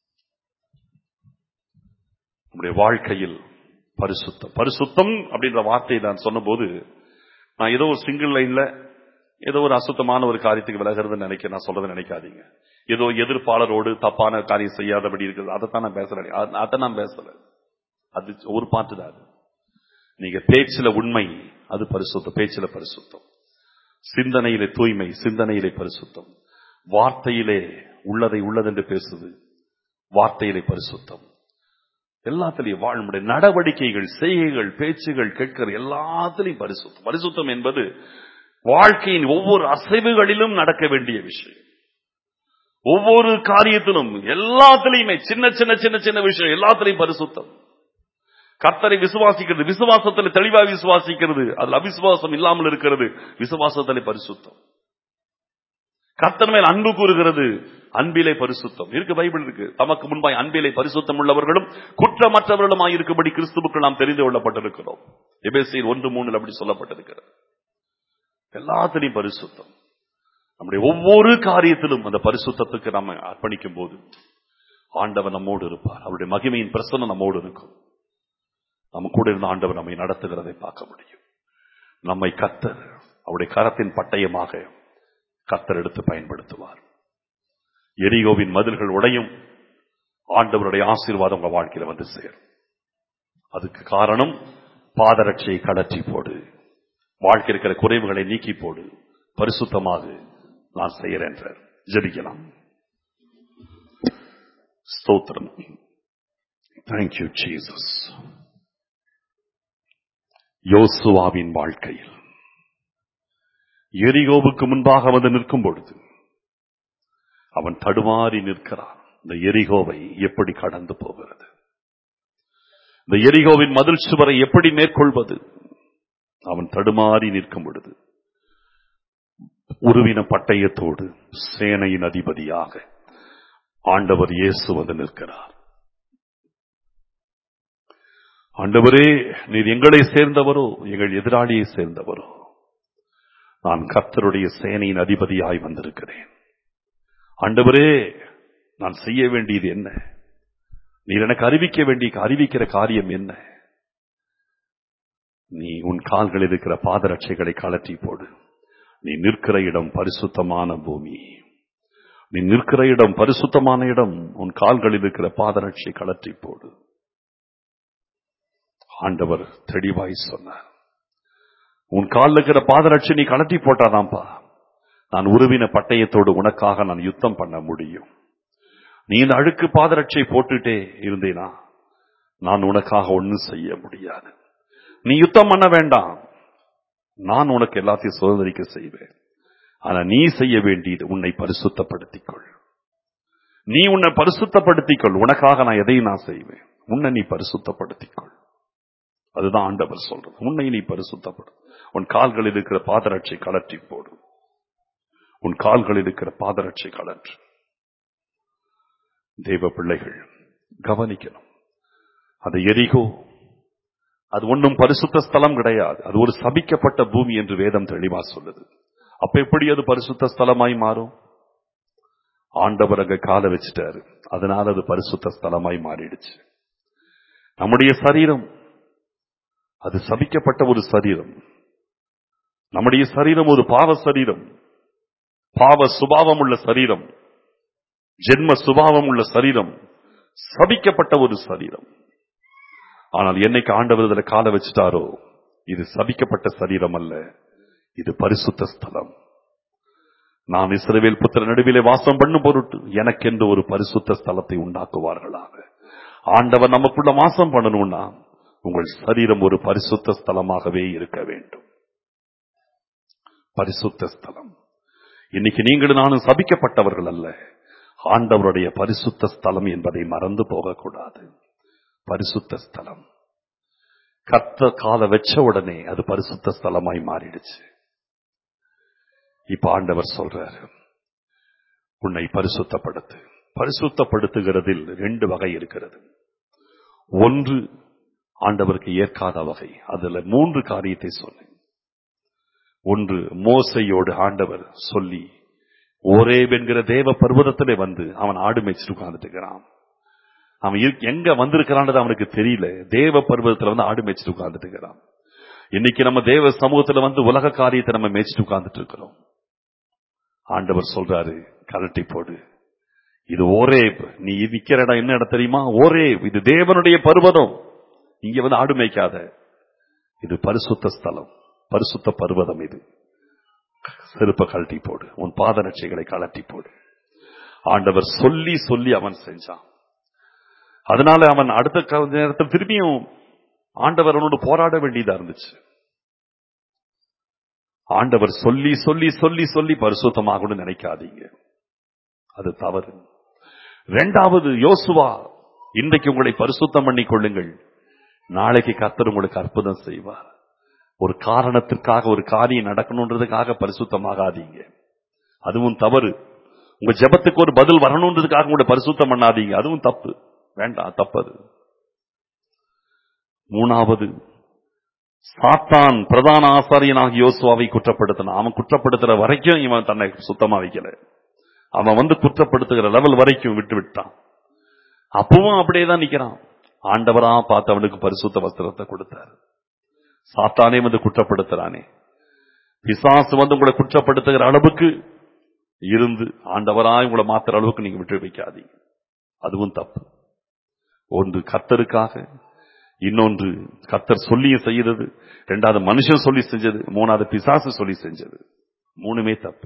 நம்முடைய வாழ்க்கையில் பரிசுத்தம் பரிசுத்தம் அப்படின்ற வார்த்தையை நான் சொன்னபோது நான் ஏதோ ஒரு சிங்கிள் லைன்ல ஏதோ ஒரு அசுத்தமான ஒரு காரியத்துக்கு விலகிறதுன்னு நினைக்க நான் சொல்றதை நினைக்காதீங்க ஏதோ எதிர்ப்பாளரோடு தப்பான காரியம் செய்யாதபடி இருக்குது அதைத்தான் நான் பேசுறேன் அ- அதை நான் பேசல அது ஒரு பாட்டு தான் அது நீங்க பேச்சுல உண்மை அது பரிசுத்தம் பேச்சுல பரிசுத்தம் சிந்தனையிலே தூய்மை சிந்தனையிலே பரிசுத்தம் வார்த்தையிலே உள்ளதை உள்ளதென்று பேசுது வார்த்தையிலே பரிசுத்தம் எல்லாத்திலையும் வாழ்முடைய நடவடிக்கைகள் செய்கைகள் பேச்சுகள் கேட்கிற எல்லாத்திலையும் பரிசுத்தம் பரிசுத்தம் என்பது வாழ்க்கையின் ஒவ்வொரு அசைவுகளிலும் நடக்க வேண்டிய விஷயம் ஒவ்வொரு காரியத்திலும் எல்லாத்திலையுமே சின்ன சின்ன சின்ன சின்ன விஷயம் எல்லாத்திலையும் பரிசுத்தம் கர்த்தரை விசுவாசிக்கிறது விசுவாசத்தில் தெளிவாக விசுவாசிக்கிறது அதுல அவிசுவாசம் இல்லாமல் இருக்கிறது விசுவாசத்திலே பரிசுத்தம் கர்த்தர் மேல் அன்பு கூறுகிறது அன்பிலே பரிசுத்தம் இருக்கு பைபிள் இருக்கு தமக்கு முன்பாய் அன்பிலே பரிசுத்தம் உள்ளவர்களும் குற்றமற்றவர்களுமாய் இருக்கும்படி கிறிஸ்துவுக்கு நாம் தெரிந்து கொள்ளப்பட்டிருக்கிறோம் எபேசியர் ஒன்று மூணுல அப்படி சொல்லப்பட்டிருக்கிறது எல்லாத்திலையும் பரிசுத்தம் நம்முடைய ஒவ்வொரு காரியத்திலும் அந்த பரிசுத்தத்துக்கு நம்ம அர்ப்பணிக்கும் போது ஆண்டவர் நம்மோடு இருப்பார் அவருடைய மகிமையின் பிரசன்னம் நம்மோடு இருக்கும் நம்ம கூட இருந்த ஆண்டவர் நம்மை நடத்துகிறதை பார்க்க முடியும் நம்மை கத்தர் அவருடைய கரத்தின் பட்டயமாக கத்தர் எடுத்து பயன்படுத்துவார் எரிகோவின் மதில்கள் உடையும் ஆண்டவருடைய ஆசீர்வாதம் உங்க வாழ்க்கையில வந்து சேரும் அதுக்கு காரணம் பாதரட்சியை கடற்றி போடு வாழ்க்கை இருக்கிற குறைவுகளை நீக்கி போடு பரிசுத்தமாக நான் செய்கிறேன் என்றார். ஜெபிக்கலாம் ஸ்தோத்திரம் தேங்க்யூ ஜீசஸ் யோசுவாவின் வாழ்க்கையில் எரிகோவுக்கு முன்பாக வந்து நிற்கும் பொழுது அவன் தடுமாறி நிற்கிறான் இந்த எரிகோவை எப்படி கடந்து போகிறது இந்த எரிகோவின் மதில் சுவரை எப்படி மேற்கொள்வது அவன் தடுமாறி நிற்கும் பொழுது உருவின பட்டயத்தோடு சேனையின் அதிபதியாக ஆண்டவர் இயேசு வந்து நிற்கிறார் ஆண்டவரே நீர் எங்களை சேர்ந்தவரோ எங்கள் எதிராளியை சேர்ந்தவரோ நான் கர்த்தருடைய சேனையின் அதிபதியாய் வந்திருக்கிறேன் ஆண்டவரே நான் செய்ய வேண்டியது என்ன நீர் எனக்கு அறிவிக்க வேண்டிய அறிவிக்கிற காரியம் என்ன நீ உன் கால்களில் இருக்கிற பாதரட்சைகளை கலற்றி போடு நீ நிற்கிற இடம் பரிசுத்தமான பூமி நீ நிற்கிற இடம் பரிசுத்தமான இடம் உன் கால்களில் இருக்கிற பாதரட்சை கலற்றி போடு ஆண்டவர் தெளிவாய் சொன்னார் உன் காலில் இருக்கிற பாதரட்சை நீ கலட்டி போட்டாதான்ப்பா நான் உருவின பட்டயத்தோடு உனக்காக நான் யுத்தம் பண்ண முடியும் நீ இந்த அழுக்கு பாதரட்சை போட்டுட்டே இருந்தேனா நான் உனக்காக ஒண்ணும் செய்ய முடியாது நீ யுத்தம் பண்ண வேண்டாம் நான் உனக்கு எல்லாத்தையும் சுதந்திரிக்க செய்வேன் ஆனா நீ செய்ய வேண்டியது உன்னை பரிசுத்தப்படுத்திக் கொள் நீ உன்னை பரிசுத்தப்படுத்திக் கொள் உனக்காக நான் எதையும் நான் செய்வேன் உன்னை நீ பரிசுத்தப்படுத்திக் கொள் அதுதான் ஆண்டவர் சொல்றது உன்னை நீ பரிசுத்தப்படு உன் கால்களில் இருக்கிற பாதரட்சை கலற்றி போடு உன் கால்களில் இருக்கிற பாதரட்சை கலற்று தேவ பிள்ளைகள் கவனிக்கணும் அது எரிகோ அது ஒன்றும் பரிசுத்த ஸ்தலம் கிடையாது அது ஒரு சபிக்கப்பட்ட பூமி என்று வேதம் தெளிவா சொல்லுது அப்ப எப்படி அது பரிசுத்த ஸ்தலமாய் மாறும் ஆண்டவர் அங்க கால வச்சுட்டாரு அதனால அது பரிசுத்த ஸ்தலமாய் மாறிடுச்சு நம்முடைய சரீரம் அது சபிக்கப்பட்ட ஒரு சரீரம் நம்முடைய சரீரம் ஒரு பாவ சரீரம் பாவ சுபாவம் உள்ள சரீரம் ஜென்ம சுபாவம் உள்ள சரீரம் சபிக்கப்பட்ட ஒரு சரீரம் ஆனால் என்னைக்கு ஆண்டவர் இதுல கால வச்சுட்டாரோ இது சபிக்கப்பட்ட சரீரம் அல்ல இது பரிசுத்த ஸ்தலம் நான் இஸ்ரவேல் புத்திர நடுவிலே வாசம் பண்ணும் பொருட்டு எனக்கென்று ஒரு பரிசுத்த ஸ்தலத்தை உண்டாக்குவார்களாக ஆண்டவர் நமக்குள்ள வாசம் பண்ணணும்னா உங்கள் சரீரம் ஒரு பரிசுத்த ஸ்தலமாகவே இருக்க வேண்டும் பரிசுத்த ஸ்தலம் இன்னைக்கு நீங்கள் நானும் சபிக்கப்பட்டவர்கள் அல்ல ஆண்டவருடைய பரிசுத்த ஸ்தலம் என்பதை மறந்து போகக்கூடாது பரிசுத்த ஸ்தலம் கத்த கால வச்ச உடனே அது பரிசுத்த ஸ்தலமாய் மாறிடுச்சு இப்ப ஆண்டவர் சொல்றாரு உன்னை பரிசுத்தப்படுத்து பரிசுத்தப்படுத்துகிறதில் ரெண்டு வகை இருக்கிறது ஒன்று ஆண்டவருக்கு ஏற்காத வகை அதுல மூன்று காரியத்தை சொன்னேன் ஒன்று மோசையோடு ஆண்டவர் சொல்லி ஒரே என்கிற தேவ பர்வதத்திலே வந்து அவன் ஆடு மேய்ச்சிட்டு உட்கார்ந்துட்டு இருக்கிறான் அவன் இரு- எங்க வந்திருக்கிறான்றது அவனுக்கு தெரியல தேவ பர்வதத்துல வந்து ஆடு மேய்ச்சிட்டு உட்கார்ந்துட்டு இருக்கிறான் இன்னைக்கு நம்ம தேவ சமூகத்துல வந்து உலக காரியத்தை நம்ம மேய்ச்சிட்டு உட்கார்ந்துட்டு இருக்கிறோம் ஆண்டவர் சொல்றாரு கரட்டி போடு இது ஒரே நீ நிக்கிற இடம் என்ன இடம் தெரியுமா ஒரே இது தேவனுடைய பர்வதம் இங்க வந்து ஆடு மேய்க்காத இது பரிசுத்த ஸ்தலம் பரிசுத்த பர்வதம் இது செருப்ப கழட்டி போடு உன் பாதரட்சைகளை கழட்டி போடு ஆண்டவர் சொல்லி சொல்லி அவன் செஞ்சான் அதனால அவன் அடுத்த க- நேரத்தில் திரும்பியும் ஆண்டவர் அவனோடு போராட வேண்டியதா இருந்துச்சு ஆண்டவர் சொல்லி சொல்லி சொல்லி சொல்லி பரிசுத்தமாகணும்னு நினைக்காதீங்க அது தவறு இரண்டாவது யோசுவா இன்றைக்கு உங்களை பரிசுத்தம் பண்ணிக் கொள்ளுங்கள் நாளைக்கு கர்த்தர் உங்களுக்கு அற்புதம் செய்வார் ஒரு காரணத்திற்காக ஒரு காரியம் நடக்கணுன்றதுக்காக பரிசுத்தமாகாதீங்க அதுவும் தவறு உங்க ஜெபத்துக்கு ஒரு பதில் வரணுன்றதுக்காக உங்களை பரிசுத்தம் பண்ணாதீங்க அதுவும் தப்பு வேண்டாம் தப்பது மூணாவது சாத்தான் பிரதான ஆசாரியனாக யோசுவாவை குற்றப்படுத்தினான் அவன் குற்றப்படுத்துற வரைக்கும் இவன் தன்னை சுத்தமா வைக்கல அவன் வந்து குற்றப்படுத்துகிற லெவல் வரைக்கும் விட்டு விட்டான் அப்பவும் அப்படியே தான் நிக்கிறான் ஆண்டவரா பார்த்து அவனுக்கு பரிசுத்த வஸ்திரத்தை கொடுத்தார் சாத்தானே வந்து குற்றப்படுத்துறானே பிசாசு வந்து உங்களை குற்றப்படுத்துகிற அளவுக்கு இருந்து ஆண்டவராய் உங்களை மாத்துற அளவுக்கு நீங்க விட்டு வைக்காதீங்க அதுவும் தப்பு ஒன்று கர்த்தருக்காக இன்னொன்று கர்த்தர் சொல்லி செய்யறது ரெண்டாவது மனுஷன் சொல்லி செஞ்சது மூணாவது பிசாசு சொல்லி செஞ்சது மூணுமே தப்பு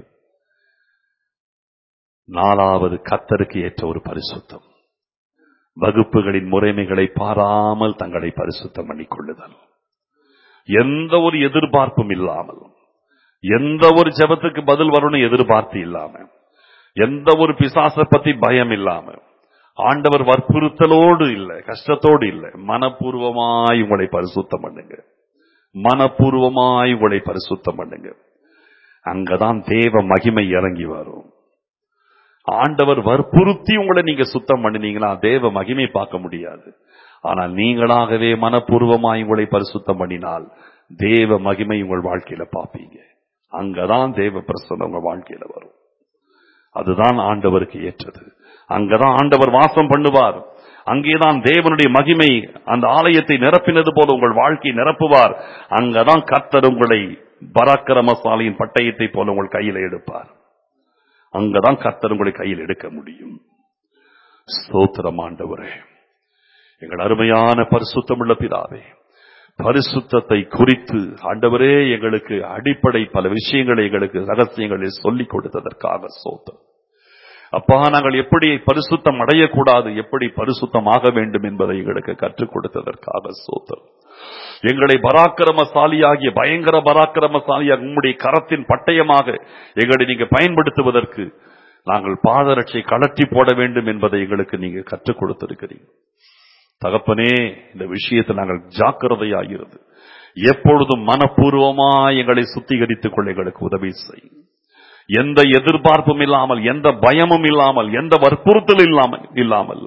நாலாவது கர்த்தருக்கு ஏற்ற ஒரு பரிசுத்தம் வகுப்புகளின் முறைமைகளை பாராமல் தங்களை பரிசுத்தம் பண்ணிக் கொள்ளுதல் எந்த ஒரு எதிர்பார்ப்பும் இல்லாமல் எந்த ஒரு ஜெபத்துக்கு பதில் வரணும் எதிர்பார்த்து இல்லாம எந்த ஒரு பிசாசை பத்தி பயம் இல்லாம ஆண்டவர் வற்புறுத்தலோடு இல்ல கஷ்டத்தோடு இல்ல மனப்பூர்வமாய் உங்களை பரிசுத்தம் பண்ணுங்க மனப்பூர்வமாய் உங்களை பரிசுத்தம் பண்ணுங்க அங்கதான் தேவ மகிமை இறங்கி வரும் ஆண்டவர் வற்புறுத்தி உங்களை நீங்க சுத்தம் பண்ணினீங்களா தேவ மகிமை பார்க்க முடியாது ஆனால் நீங்களாகவே மனப்பூர்வமாய் உங்களை பரிசுத்தம் பண்ணினால் தேவ மகிமை உங்கள் வாழ்க்கையில பார்ப்பீங்க அங்கதான் தேவ பிரசன்னம் உங்க வாழ்க்கையில வரும் அதுதான் ஆண்டவருக்கு ஏற்றது அங்கதான் ஆண்டவர் வாசம் பண்ணுவார் அங்கேதான் தேவனுடைய மகிமை அந்த ஆலயத்தை நிரப்பினது போல உங்கள் வாழ்க்கையை நிரப்புவார் அங்கதான் கர்த்தர் உங்களை பராக்கிரமசாலியின் பட்டயத்தை போல உங்கள் கையில் எடுப்பார் அங்கதான் கர்த்தர் உங்களை கையில் எடுக்க முடியும் ஸ்தோத்திரம் ஆண்டவரே எங்கள் அருமையான பரிசுத்தமுள்ள பிதாவே பரிசுத்தத்தை குறித்து ஆண்டவரே எங்களுக்கு அடிப்படை பல விஷயங்களை எங்களுக்கு ரகசியங்களை சொல்லிக் கொடுத்ததற்காக சோத்திரம் அப்பா நாங்கள் எப்படி பரிசுத்தம் அடையக்கூடாது எப்படி பரிசுத்தமாக வேண்டும் என்பதை எங்களுக்கு கற்றுக் கொடுத்ததற்காக சோத்திரம் எங்களை பராக்கிரமசாலியாகிய பயங்கர பராக்கிரமசாலியாக உம்முடைய கரத்தின் பட்டயமாக எங்களை நீங்க பயன்படுத்துவதற்கு நாங்கள் பாதரட்சை கலட்டி போட வேண்டும் என்பதை எங்களுக்கு நீங்க கற்றுக் கொடுத்திருக்கிறீங்க தகப்பனே இந்த விஷயத்தை நாங்கள் ஜாக்கிரதையாகிறது எப்பொழுதும் மனப்பூர்வமா எங்களை சுத்திகரித்துக் கொள்ள எங்களுக்கு உதவி செய்யும் எந்த எதிர்பார்ப்பும் இல்லாமல் எந்த பயமும் இல்லாமல் எந்த வற்புறுத்தல் இல்லாமல் இல்லாமல்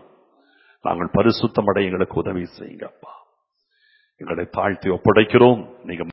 நாங்கள் பரிசுத்தமடைய எங்களுக்கு உதவி செய்யுங்க அப்பா எங்களை தாழ்த்தி ஒப்படைக்கிறோம் நீங்க